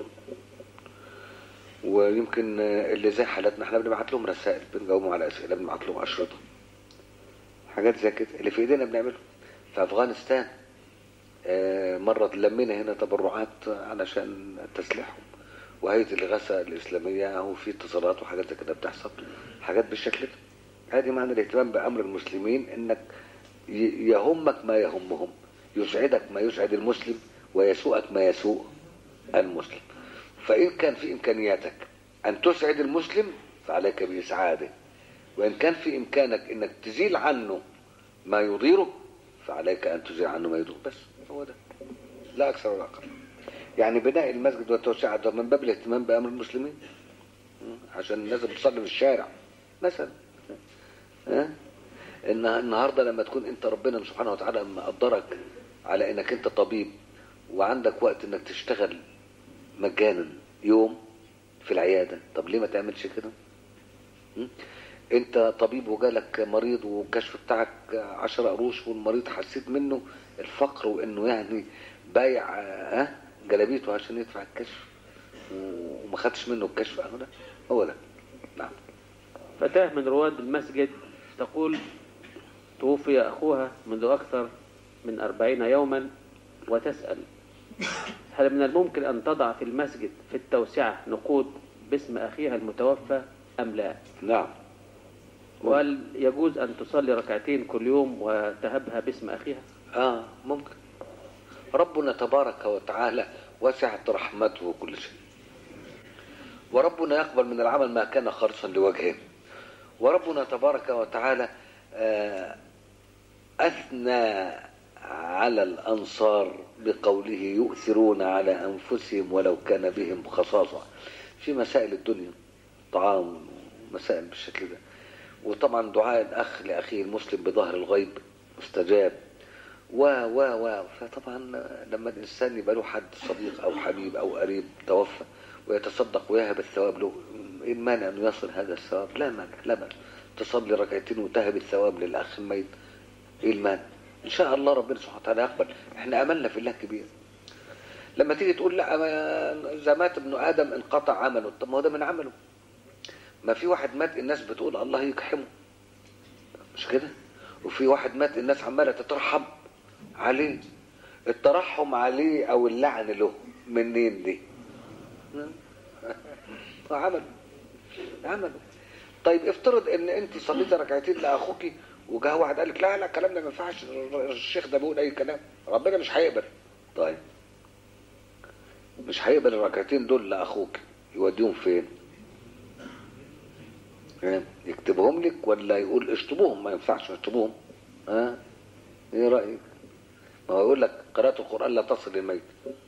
ويمكن اللي زي حالاتنا احنا بنبعت لهم رسائل بنجاوبهم على اسئله بنبعت لهم اشرطه حاجات زي كده اللي في ايدينا بنعمله في افغانستان آه، مرة لمينا هنا تبرعات علشان تسليحهم وهيئة الإغاثة الإسلامية أهو في اتصالات وحاجات زي كده بتحصل حاجات بالشكل ده هذه معنى الاهتمام بأمر المسلمين إنك ي- يهمك ما يهمهم يسعدك ما يسعد المسلم ويسوءك ما يسوء المسلم فإن كان في إمكانياتك أن تسعد المسلم فعليك بإسعاده وإن كان في إمكانك إنك تزيل عنه ما يضيره فعليك أن تزيل عنه ما يضره بس هو ده لا أكثر ولا أقل يعني بناء المسجد والتوسعة ده من باب الاهتمام بأمر المسلمين م? عشان الناس بتصلي في الشارع مثلا ها إن النهارده لما تكون انت ربنا سبحانه وتعالى مقدرك على انك انت طبيب وعندك وقت انك تشتغل مجانا يوم في العياده طب ليه ما تعملش كده م? انت طبيب وجالك مريض والكشف بتاعك عشرة قروش والمريض حسيت منه الفقر وانه يعني بايع ها جلابيته عشان يدفع الكشف وما خدش منه الكشف اهو ده هو ده نعم فتاة من رواد المسجد تقول توفي أخوها منذ أكثر من أربعين يوما وتسأل هل من الممكن أن تضع في المسجد في التوسعة نقود باسم أخيها المتوفى أم لا نعم وهل يجوز أن تصلي ركعتين كل يوم وتهبها باسم أخيها اه ممكن ربنا تبارك وتعالى وسعت رحمته كل شيء وربنا يقبل من العمل ما كان خالصا لوجهه وربنا تبارك وتعالى آه، أثنى على الأنصار بقوله يؤثرون على أنفسهم ولو كان بهم خصاصة في مسائل الدنيا طعام مسائل بالشكل ده وطبعا دعاء الأخ لأخيه المسلم بظهر الغيب مستجاب و و و فطبعا لما الإنسان يبقى له حد صديق أو حبيب أو قريب توفى ويتصدق ويهب الثواب له إيه المانع أنه يصل هذا الثواب لا مانع لا مانع تصلي ركعتين وتهب الثواب للأخ الميت إيه المانع إن شاء الله ربنا سبحانه وتعالى يقبل إحنا أملنا في الله كبير لما تيجي تقول لا ما- إذا مات ابن آدم انقطع عمله طب ما هو ده من عمله ما في واحد مات الناس بتقول الله يكحمه مش كده وفي واحد مات الناس عماله تترحم عليه الترحم عليه او اللعن له منين دي عمل عمل طيب افترض ان انت صليت ركعتين لاخوك وجه واحد قال لك لا لا الكلام ده ما ينفعش الشيخ ده بيقول اي كلام ربنا مش هيقبل طيب مش هيقبل الركعتين دول لاخوك يوديهم فين ها؟ يكتبهم لك ولا يقول اشطبوهم ما ينفعش اشطبوهم ها ايه رايك ما هو يقول لك قراءة القرآن لا تصل للميت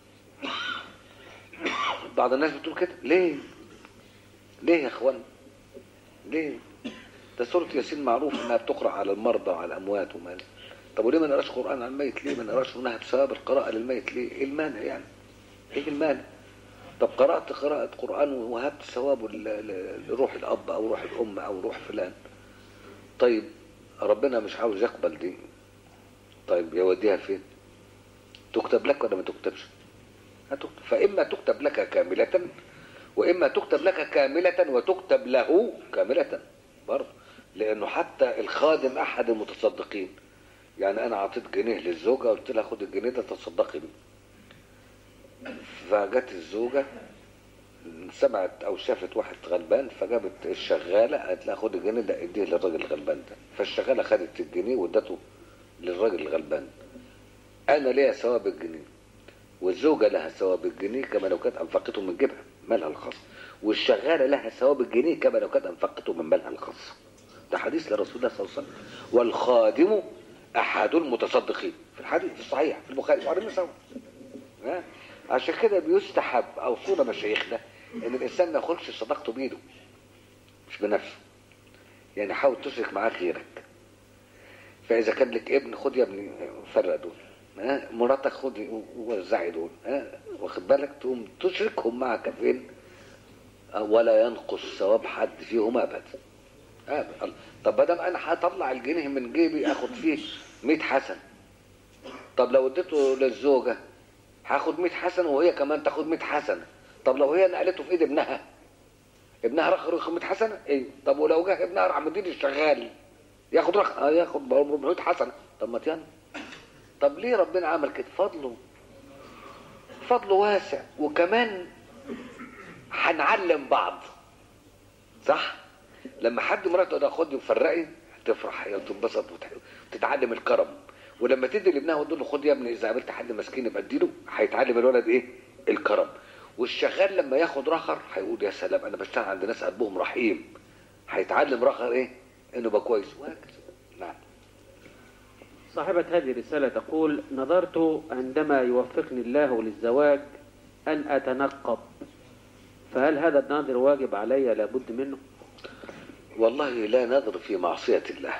بعض الناس بتقول كده ليه ليه يا اخوان ليه ده سورة ياسين معروف انها بتقرأ على المرضى وعلى الاموات وما طب وليه ما نقراش قرآن على الميت ليه ما نقراش منها بسبب القراءة للميت ليه ايه المانع يعني ايه المانع طب قرأت قراءة قرآن ووهبت ثوابه ل- ل- لروح الأب أو روح الأم أو روح فلان طيب ربنا مش عاوز يقبل دي طيب يوديها فين تكتب لك ولا ما تكتبش هتكتب فإما تكتب لك كاملة وإما تكتب لك كاملة وتكتب له كاملة برضه لأنه حتى الخادم أحد المتصدقين يعني أنا أعطيت جنيه للزوجة قلت لها خد الجنيه ده تصدقي بيه فجت الزوجة سمعت او شافت واحد غلبان فجابت الشغالة قالت لها خد الجنيه ده اديه للراجل الغلبان ده فالشغالة خدت الجنيه وادته للراجل الغلبان انا ليا ثواب الجنيه والزوجة لها ثواب الجنيه كما لو كانت انفقته من جيبها مالها الخاص والشغالة لها ثواب الجنيه كما لو كانت انفقته من مالها الخاص ده حديث لرسول الله صلى الله عليه وسلم والخادم احد المتصدقين في الحديث الصحيح في البخاري وعلى سوا ها؟ عشان كده بيستحب او صورة مشايخنا ان الانسان ما ياخدش صداقته بايده مش بنفسه يعني حاول تشرك معاه غيرك فاذا كان لك ابن خد يا ابني فرق دول ها مراتك خد وزعي دول ها واخد بالك تقوم تشركهم معك فين ولا ينقص ثواب حد فيهم ابدا ابدا طب ما دام انا هطلع الجنيه من جيبي اخد فيه 100 حسن طب لو اديته للزوجه هاخد 100 حسنه وهي كمان تاخد 100 حسنه طب لو هي نقلته في ايد ابنها ابنها راح ياخد 100 حسنه ايه طب ولو جه ابنها راح مديني الشغال ياخد رخ اه ياخد 400 حسنه طب ما تيان طب ليه ربنا عمل كده فضله فضله واسع وكمان هنعلم بعض صح لما حد مراته ده خد وفرقي هتفرح هي وتنبسط وتتعلم الكرم ولما تدي لابنها وتقول له خد يا ابني اذا قابلت حد مسكين يبقى اديله هيتعلم الولد ايه الكرم والشغال لما ياخد رخر هيقول يا سلام انا بشتغل عند ناس قلبهم رحيم هيتعلم رخر ايه انه يبقى كويس وهكذا نعم صاحبة هذه الرسالة تقول نظرت عندما يوفقني الله للزواج أن أتنقب فهل هذا الناظر واجب علي لابد منه والله لا نظر في معصية الله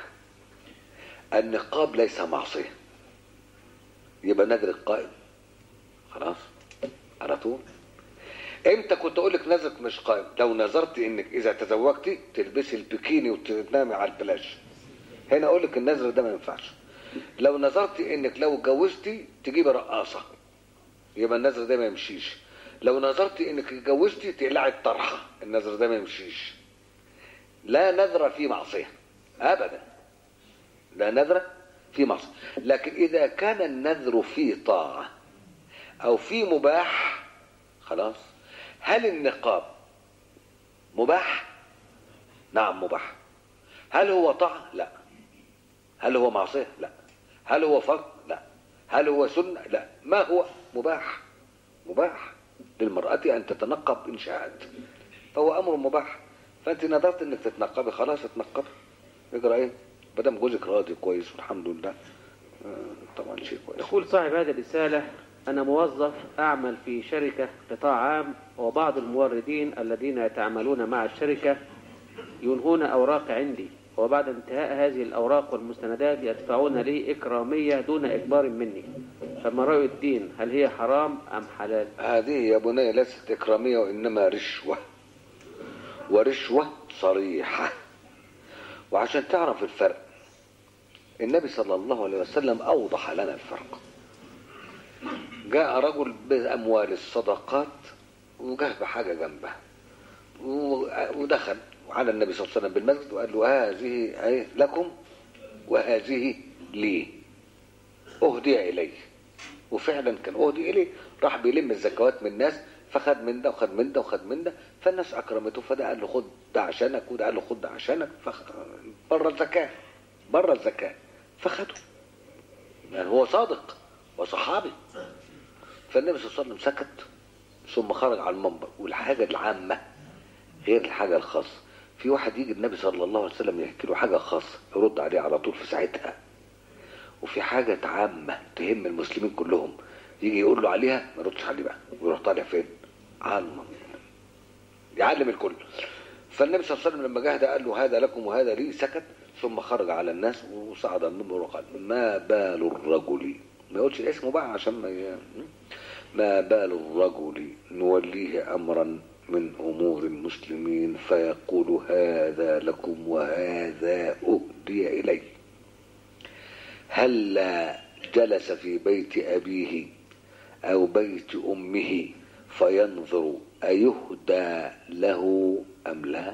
النقاب ليس معصية يبقى نذر القائم خلاص على طول امتى كنت اقول لك نذرك مش قائم لو نذرت انك اذا تزوجتي تلبسي البكيني وتنامي على البلاج هنا اقول لك النذر ده ما ينفعش لو نذرتي انك لو اتجوزتي تجيبي رقاصه يبقى النذر ده ما يمشيش لو نذرتي انك اتجوزتي تقلعي الطرحه النذر ده ما يمشيش لا نذر في معصيه ابدا لا نذر في معصيه لكن اذا كان النذر في طاعه او في مباح خلاص هل النقاب مباح نعم مباح هل هو طاعه لا هل هو معصيه لا هل هو فرض لا هل هو سنه لا ما هو مباح مباح للمرأة أن تتنقب إن شاءت فهو أمر مباح فأنت نظرت أنك تتنقبي خلاص اتنقبي اجرى إيه ما دام جوزك راضي كويس والحمد لله آه، طبعا شيء كويس يقول صاحب هذه الرسالة أنا موظف أعمل في شركة قطاع عام وبعض الموردين الذين يتعاملون مع الشركة ينهون أوراق عندي وبعد انتهاء هذه الأوراق والمستندات يدفعون لي إكرامية دون إجبار مني فما رأي الدين هل هي حرام أم حلال هذه يا بني ليست إكرامية وإنما رشوة ورشوة صريحة وعشان تعرف الفرق النبي صلى الله عليه وسلم أوضح لنا الفرق جاء رجل بأموال الصدقات وجه بحاجة جنبه و- ودخل على النبي صلى الله عليه وسلم بالمسجد وقال له هذه أي لكم وهذه لي أهدي إلي وفعلا كان أهدي إليه راح بيلم الزكوات من الناس فخد من ده وخد من ده وخد من ده فالناس أكرمته فده قال له خد ده عشانك وده قال له خد ده عشانك فخ... بره الزكاة بره الزكاة فخده يعني هو صادق وصحابي فالنبي صلى الله عليه وسلم سكت ثم خرج على المنبر والحاجة العامة غير الحاجة الخاصة في واحد يجي النبي صلى الله عليه وسلم يحكي له حاجة خاصة يرد عليه على طول في ساعتها وفي حاجة عامة تهم المسلمين كلهم يجي يقول له عليها ما يردش عليه بقى ويروح طالع فين؟ على المنبر يعلم الكل فالنبي صلى الله عليه وسلم لما جه ده قال له هذا لكم وهذا لي سكت ثم خرج على الناس وصعد المنبر وقال ما بال الرجل ما يقولش اسمه بقى عشان ما ي... ما بال الرجل نوليه امرا من امور المسلمين فيقول هذا لكم وهذا اهدي الي هلا جلس في بيت ابيه او بيت امه فينظر ايهدى له ام لا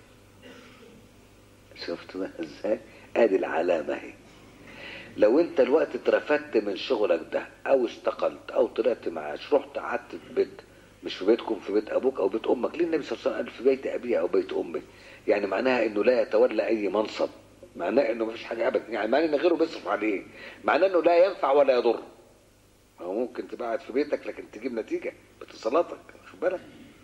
شفت بقى ازاي ادي العلامه اهي لو انت الوقت اترفدت من شغلك ده او استقلت او طلعت معاش رحت قعدت في بيت مش في بيتكم في بيت ابوك او بيت امك ليه النبي صلى الله عليه وسلم قال في بيت ابي او بيت امي يعني معناها انه لا يتولى اي منصب معناه انه مفيش حاجه ابدا يعني معناه ان غيره بيصرف عليه معناه انه لا ينفع ولا يضر ما هو ممكن تبقى قاعد في بيتك لكن تجيب نتيجه باتصالاتك خد بالك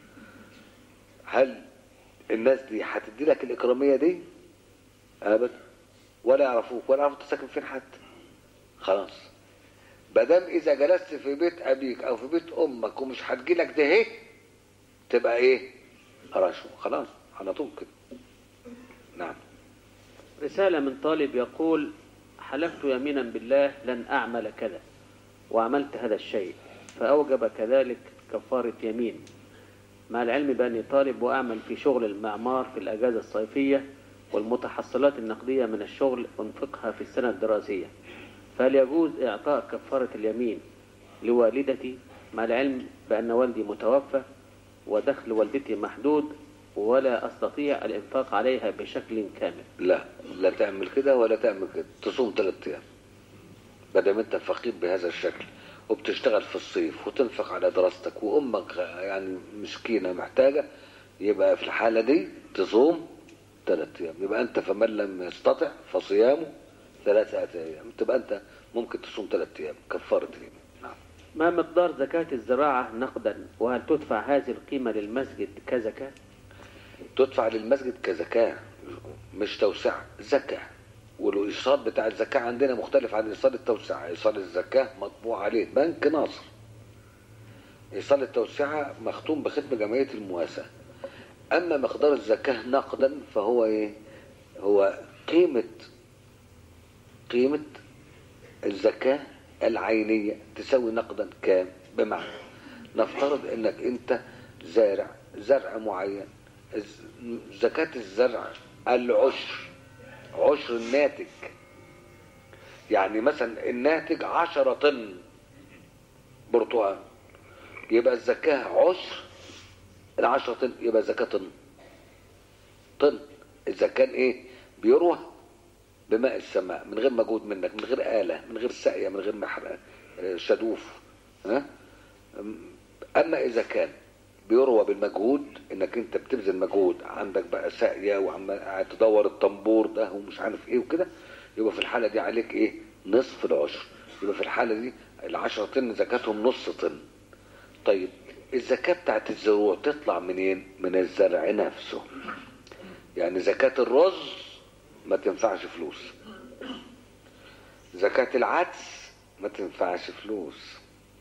هل الناس دي هتدي لك الاكراميه دي ابدا ولا يعرفوك ولا يعرفوا انت ساكن فين حتى خلاص مادام اذا جلست في بيت ابيك او في بيت امك ومش هتجي لك ده ايه تبقى ايه رشوه خلاص على طول كده نعم رسالة من طالب يقول حلفت يمينا بالله لن أعمل كذا وعملت هذا الشيء فأوجب كذلك كفارة يمين مع العلم بأني طالب وأعمل في شغل المعمار في الأجازة الصيفية والمتحصلات النقدية من الشغل أنفقها في السنة الدراسية فهل يجوز إعطاء كفارة اليمين لوالدتي مع العلم بأن والدي متوفى ودخل والدتي محدود ولا أستطيع الإنفاق عليها بشكل كامل لا لا تعمل كده ولا تعمل كده تصوم ثلاث ايام ما دام انت فقير بهذا الشكل وبتشتغل في الصيف وتنفق على دراستك وامك يعني مسكينه محتاجه يبقى في الحاله دي تصوم ثلاث ايام يبقى انت فمن لم يستطع فصيامه ثلاثة ايام تبقى انت ممكن تصوم ثلاث ايام كفاره اليمين نعم ما مقدار زكاة الزراعة نقدا وهل تدفع هذه القيمة للمسجد كزكاة تدفع للمسجد كزكاة مش توسعة زكاة والإيصال بتاع الزكاة عندنا مختلف عن إيصال التوسعة إيصال الزكاة مطبوع عليه بنك ناصر إيصال التوسعة مختوم بختم جمعية المواساة أما مقدار الزكاة نقدا فهو إيه هو قيمة قيمة الزكاة العينية تساوي نقدا كام بمعنى نفترض انك انت زارع زرع معين الز- زكاة الزرع العشر عشر الناتج يعني مثلا الناتج عشرة طن برتقال يبقى الزكاة عشر العشرة طن يبقى الزكاة طن طن إذا كان إيه بيروى بماء السماء من غير مجهود منك من غير آلة من غير ساقية من غير محرق آه، شدوف ها أم- أما إذا كان بيروى بالمجهود انك انت بتبذل مجهود عندك بقى ساقيه وعمال قاعد تدور الطنبور ده ومش عارف ايه وكده يبقى في الحاله دي عليك ايه نصف العشر يبقى في الحاله دي العشرة طن زكاتهم نص طن طيب الزكاه بتاعت الزروع تطلع منين من الزرع نفسه يعني زكاه الرز ما تنفعش فلوس زكاة العدس ما تنفعش فلوس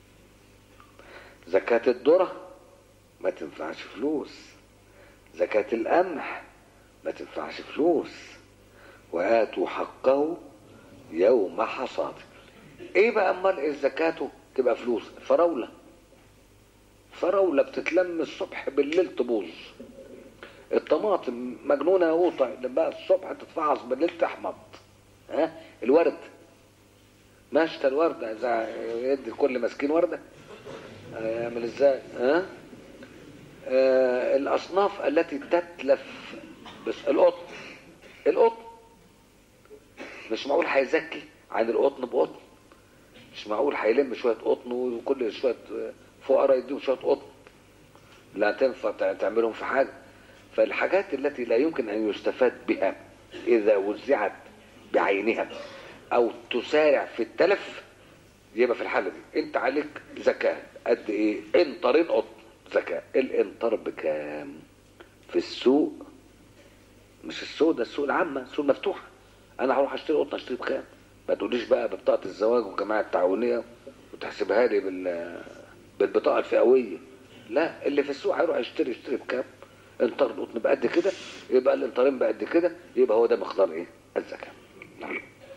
زكاة الذرة ما تنفعش فلوس زكاة القمح ما تنفعش فلوس وآتوا حقه يوم حصاده ايه بقى امال الزكاة تبقى فلوس فراولة فراولة بتتلم الصبح بالليل تبوظ الطماطم مجنونة قوطة بقى الصبح تتفعص بالليل تحمض ها الورد مشتى الوردة إذا يدي كل مسكين وردة يعمل ازاي ها آه الأصناف التي تتلف بس القطن القطن مش معقول هيزكي عن القطن بقطن مش معقول هيلم شوية قطن وكل شوية فقراء يديهم شوية قطن لا تنفع تعملهم في حاجة فالحاجات التي لا يمكن أن يستفاد بها إذا وزعت بعينها أو تسارع في التلف يبقى في الحالة دي أنت عليك زكاة قد إيه؟ انطرين قطن زكاة الانطر بكام؟ في السوق مش السوق ده السوق العامة السوق المفتوحة أنا هروح أشتري قطن أشتري بكام؟ ما تقوليش بقى ببطاقة الزواج والجماعة التعاونية وتحسبها لي بال بالبطاقة الفئوية لا اللي في السوق هيروح يشتري يشتري بكام؟ انطر القطن بقد كده يبقى الانطرين بقد كده يبقى هو ده مقدار ايه؟ الزكاة. نعم.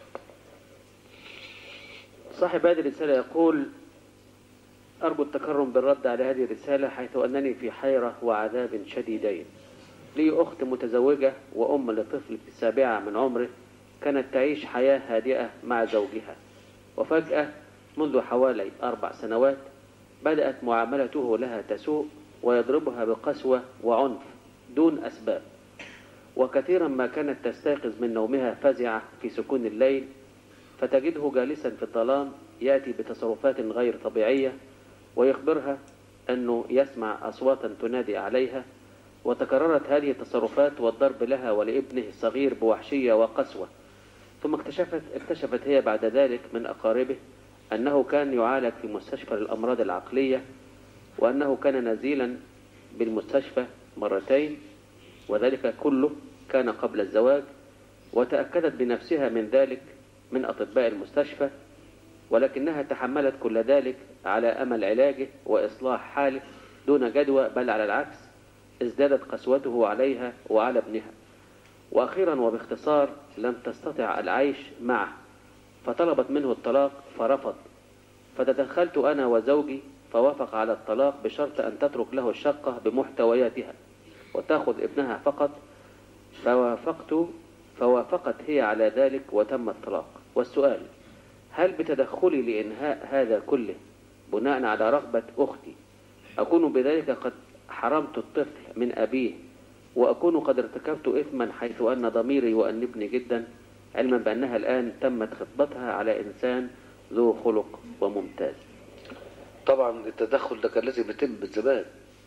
صاحب هذه الرسالة يقول أرجو التكرم بالرد على هذه الرسالة حيث أنني في حيرة وعذاب شديدين لي أخت متزوجة وأم لطفل في السابعة من عمره كانت تعيش حياة هادئة مع زوجها وفجأة منذ حوالي أربع سنوات بدأت معاملته لها تسوء ويضربها بقسوة وعنف دون أسباب وكثيرا ما كانت تستيقظ من نومها فزعة في سكون الليل فتجده جالسا في الظلام يأتي بتصرفات غير طبيعية ويخبرها أنه يسمع أصواتا تنادي عليها وتكررت هذه التصرفات والضرب لها ولابنه الصغير بوحشية وقسوة ثم اكتشفت اكتشفت هي بعد ذلك من أقاربه أنه كان يعالج في مستشفى للأمراض العقلية وأنه كان نزيلا بالمستشفى مرتين وذلك كله كان قبل الزواج وتأكدت بنفسها من ذلك من أطباء المستشفى ولكنها تحملت كل ذلك على أمل علاجه وإصلاح حاله دون جدوى بل على العكس ازدادت قسوته عليها وعلى ابنها وأخيرا وباختصار لم تستطع العيش معه فطلبت منه الطلاق فرفض فتدخلت أنا وزوجي فوافق على الطلاق بشرط أن تترك له الشقة بمحتوياتها وتأخذ ابنها فقط فوافقت فوافقت هي على ذلك وتم الطلاق والسؤال هل بتدخلي لإنهاء هذا كله بناء على رغبة أختي أكون بذلك قد حرمت الطفل من أبيه وأكون قد ارتكبت إثما حيث أن ضميري يؤنبني جدا علما بأنها الآن تمت خطبتها على إنسان ذو خلق وممتاز طبعا التدخل ده كان لازم يتم بالزمان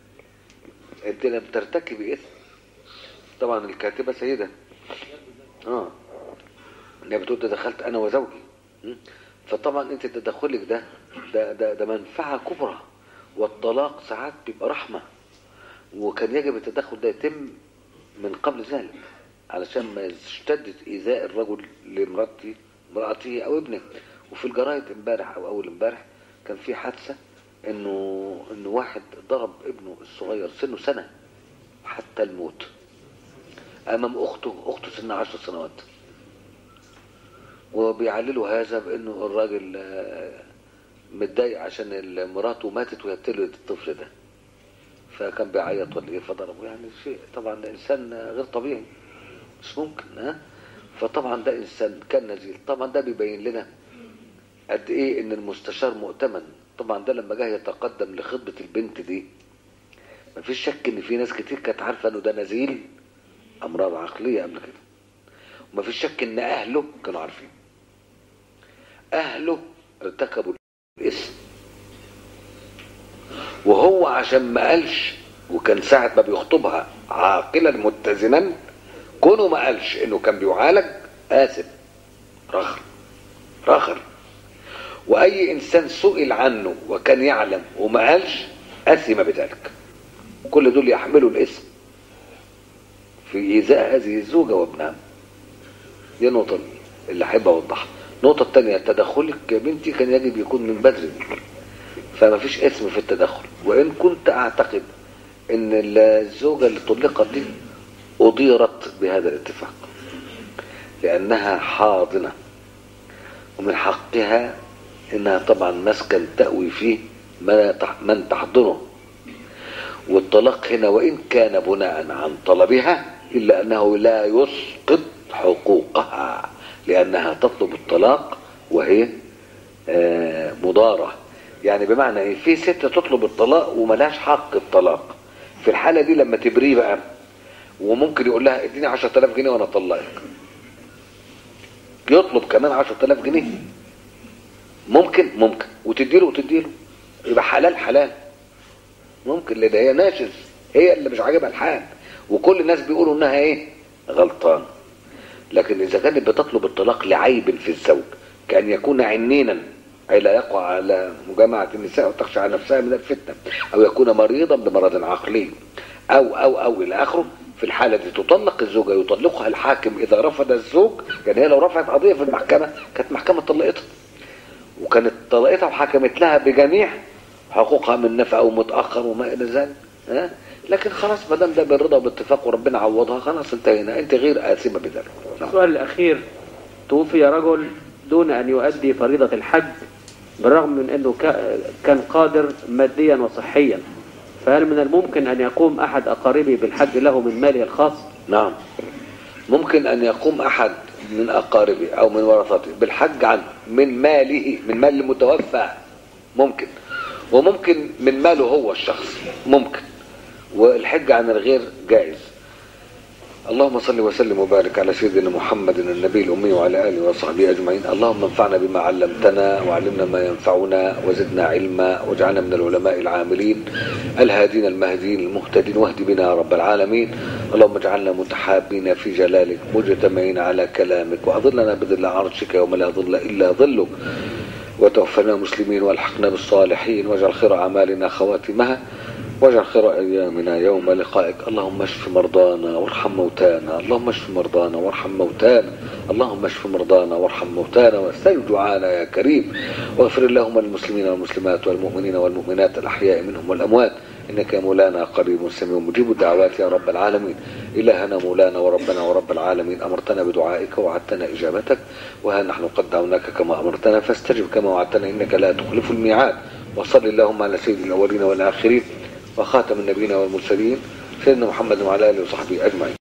انت لم ترتكبي اثم طبعا الكاتبه سيده اه اللي بتقول تدخلت انا وزوجي م? فطبعا انت تدخلك ده ده ده, ده منفعه كبرى والطلاق ساعات بيبقى رحمه وكان يجب التدخل ده يتم من قبل ذلك علشان ما يشتد ايذاء الرجل لامرأته امرأته او ابنه وفي الجرايد امبارح او اول امبارح كان في حادثه انه انه واحد ضرب ابنه الصغير سنه سنه حتى الموت امام اخته اخته سنها عشر سنوات وبيعللوا هذا بانه الراجل آه، متضايق عشان مراته ماتت وهي بتولد الطفل ده فكان بيعيط ولا ايه فضربه يعني شيء طبعا ده انسان غير طبيعي مش ممكن ها فطبعا ده انسان كان نزيل طبعا ده بيبين لنا قد ايه ان المستشار مؤتمن طبعا ده لما جه يتقدم لخطبه البنت دي مفيش شك ان في ناس كتير كانت عارفه انه ده نزيل امراض عقليه قبل كده ومفيش شك ان اهله كانوا عارفين اهله ارتكبوا الاسم وهو عشان ما قالش وكان ساعة ما بيخطبها عاقلا متزنا كونه ما قالش انه كان بيعالج آثم رخر رخر واي انسان سئل عنه وكان يعلم وما قالش اثم بذلك كل دول يحملوا الاسم في ايذاء هذه الزوجه وابنها دي النقطه اللي احب اوضحها النقطة الثانية تدخلك يا بنتي كان يجب يكون من بدري فما فيش اسم في التدخل وإن كنت أعتقد إن الزوجة اللي طلقت دي أضيرت بهذا الاتفاق لأنها حاضنة ومن حقها إنها طبعا مسكن تأوي فيه ما تح- من تحضنه والطلاق هنا وإن كان بناء عن طلبها إلا أنه لا يسقط حقوقها لأنها تطلب الطلاق وهي آه، مضارة يعني بمعنى إيه في ست تطلب الطلاق وملهاش حق الطلاق في الحالة دي لما تبريه بقى وممكن يقول لها اديني 10000 جنيه وانا اطلقك يطلب كمان 10000 جنيه ممكن ممكن وتديله وتديله يبقى حلال حلال ممكن لان هي ناشز هي اللي مش عاجبها الحال وكل الناس بيقولوا انها ايه غلطان لكن اذا كانت بتطلب الطلاق لعيب في الزوج كان يكون عنينا اي لا يقع على مجامعه النساء وتخشى على نفسها من الفتنه او يكون مريضا بمرض عقلي او او او الى اخره في الحاله دي تطلق الزوجه يطلقها الحاكم اذا رفض الزوج يعني هي لو رفعت قضيه في المحكمه كانت محكمه طلقتها وكانت طلقتها وحكمت لها بجميع حقوقها من نفقه ومتاخر وما الى ذلك ها لكن خلاص ما دام ده بالرضا وباتفاق وربنا عوضها خلاص انتهينا انت غير اثمه بذلك نعم. السؤال الأخير توفي رجل دون أن يؤدي فريضة الحج بالرغم من أنه كا- كان قادر ماديا وصحيا فهل من الممكن أن يقوم أحد أقاربه بالحج له من ماله الخاص نعم ممكن أن يقوم أحد من أقاربه أو من ورثته بالحج عنه من ماله من مال المتوفى ممكن وممكن من ماله هو الشخص ممكن والحج عن الغير جائز اللهم صل وسلم وبارك على سيدنا محمد النبي الأمي وعلى آله وصحبه أجمعين اللهم انفعنا بما علمتنا وعلمنا ما ينفعنا وزدنا علما واجعلنا من العلماء العاملين الهادين المهديين المهتدين واهد بنا يا رب العالمين اللهم اجعلنا متحابين في جلالك مجتمعين على كلامك وأظلنا بظل عرشك يوم لا ظل إلا ظلك وتوفنا مسلمين والحقنا بالصالحين واجعل خير أعمالنا خواتمها واجعل خير أيامنا يوم لقائك اللهم اشف مرضانا وارحم موتانا اللهم اشف مرضانا وارحم موتانا اللهم اشف مرضانا وارحم موتانا واستجب دعانا يا كريم واغفر اللهم للمسلمين والمسلمات والمؤمنين والمؤمنات الأحياء منهم والأموات إنك يا مولانا قريب سميع مجيب الدعوات يا رب العالمين إلهنا مولانا وربنا ورب العالمين أمرتنا بدعائك ووعدتنا إجابتك وها نحن قد دعوناك كما أمرتنا فاستجب كما وعدتنا إنك لا تخلف الميعاد وصل اللهم على سيد الأولين والآخرين وخاتم النبيين والمرسلين سيدنا محمد وعلى آله وصحبه أجمعين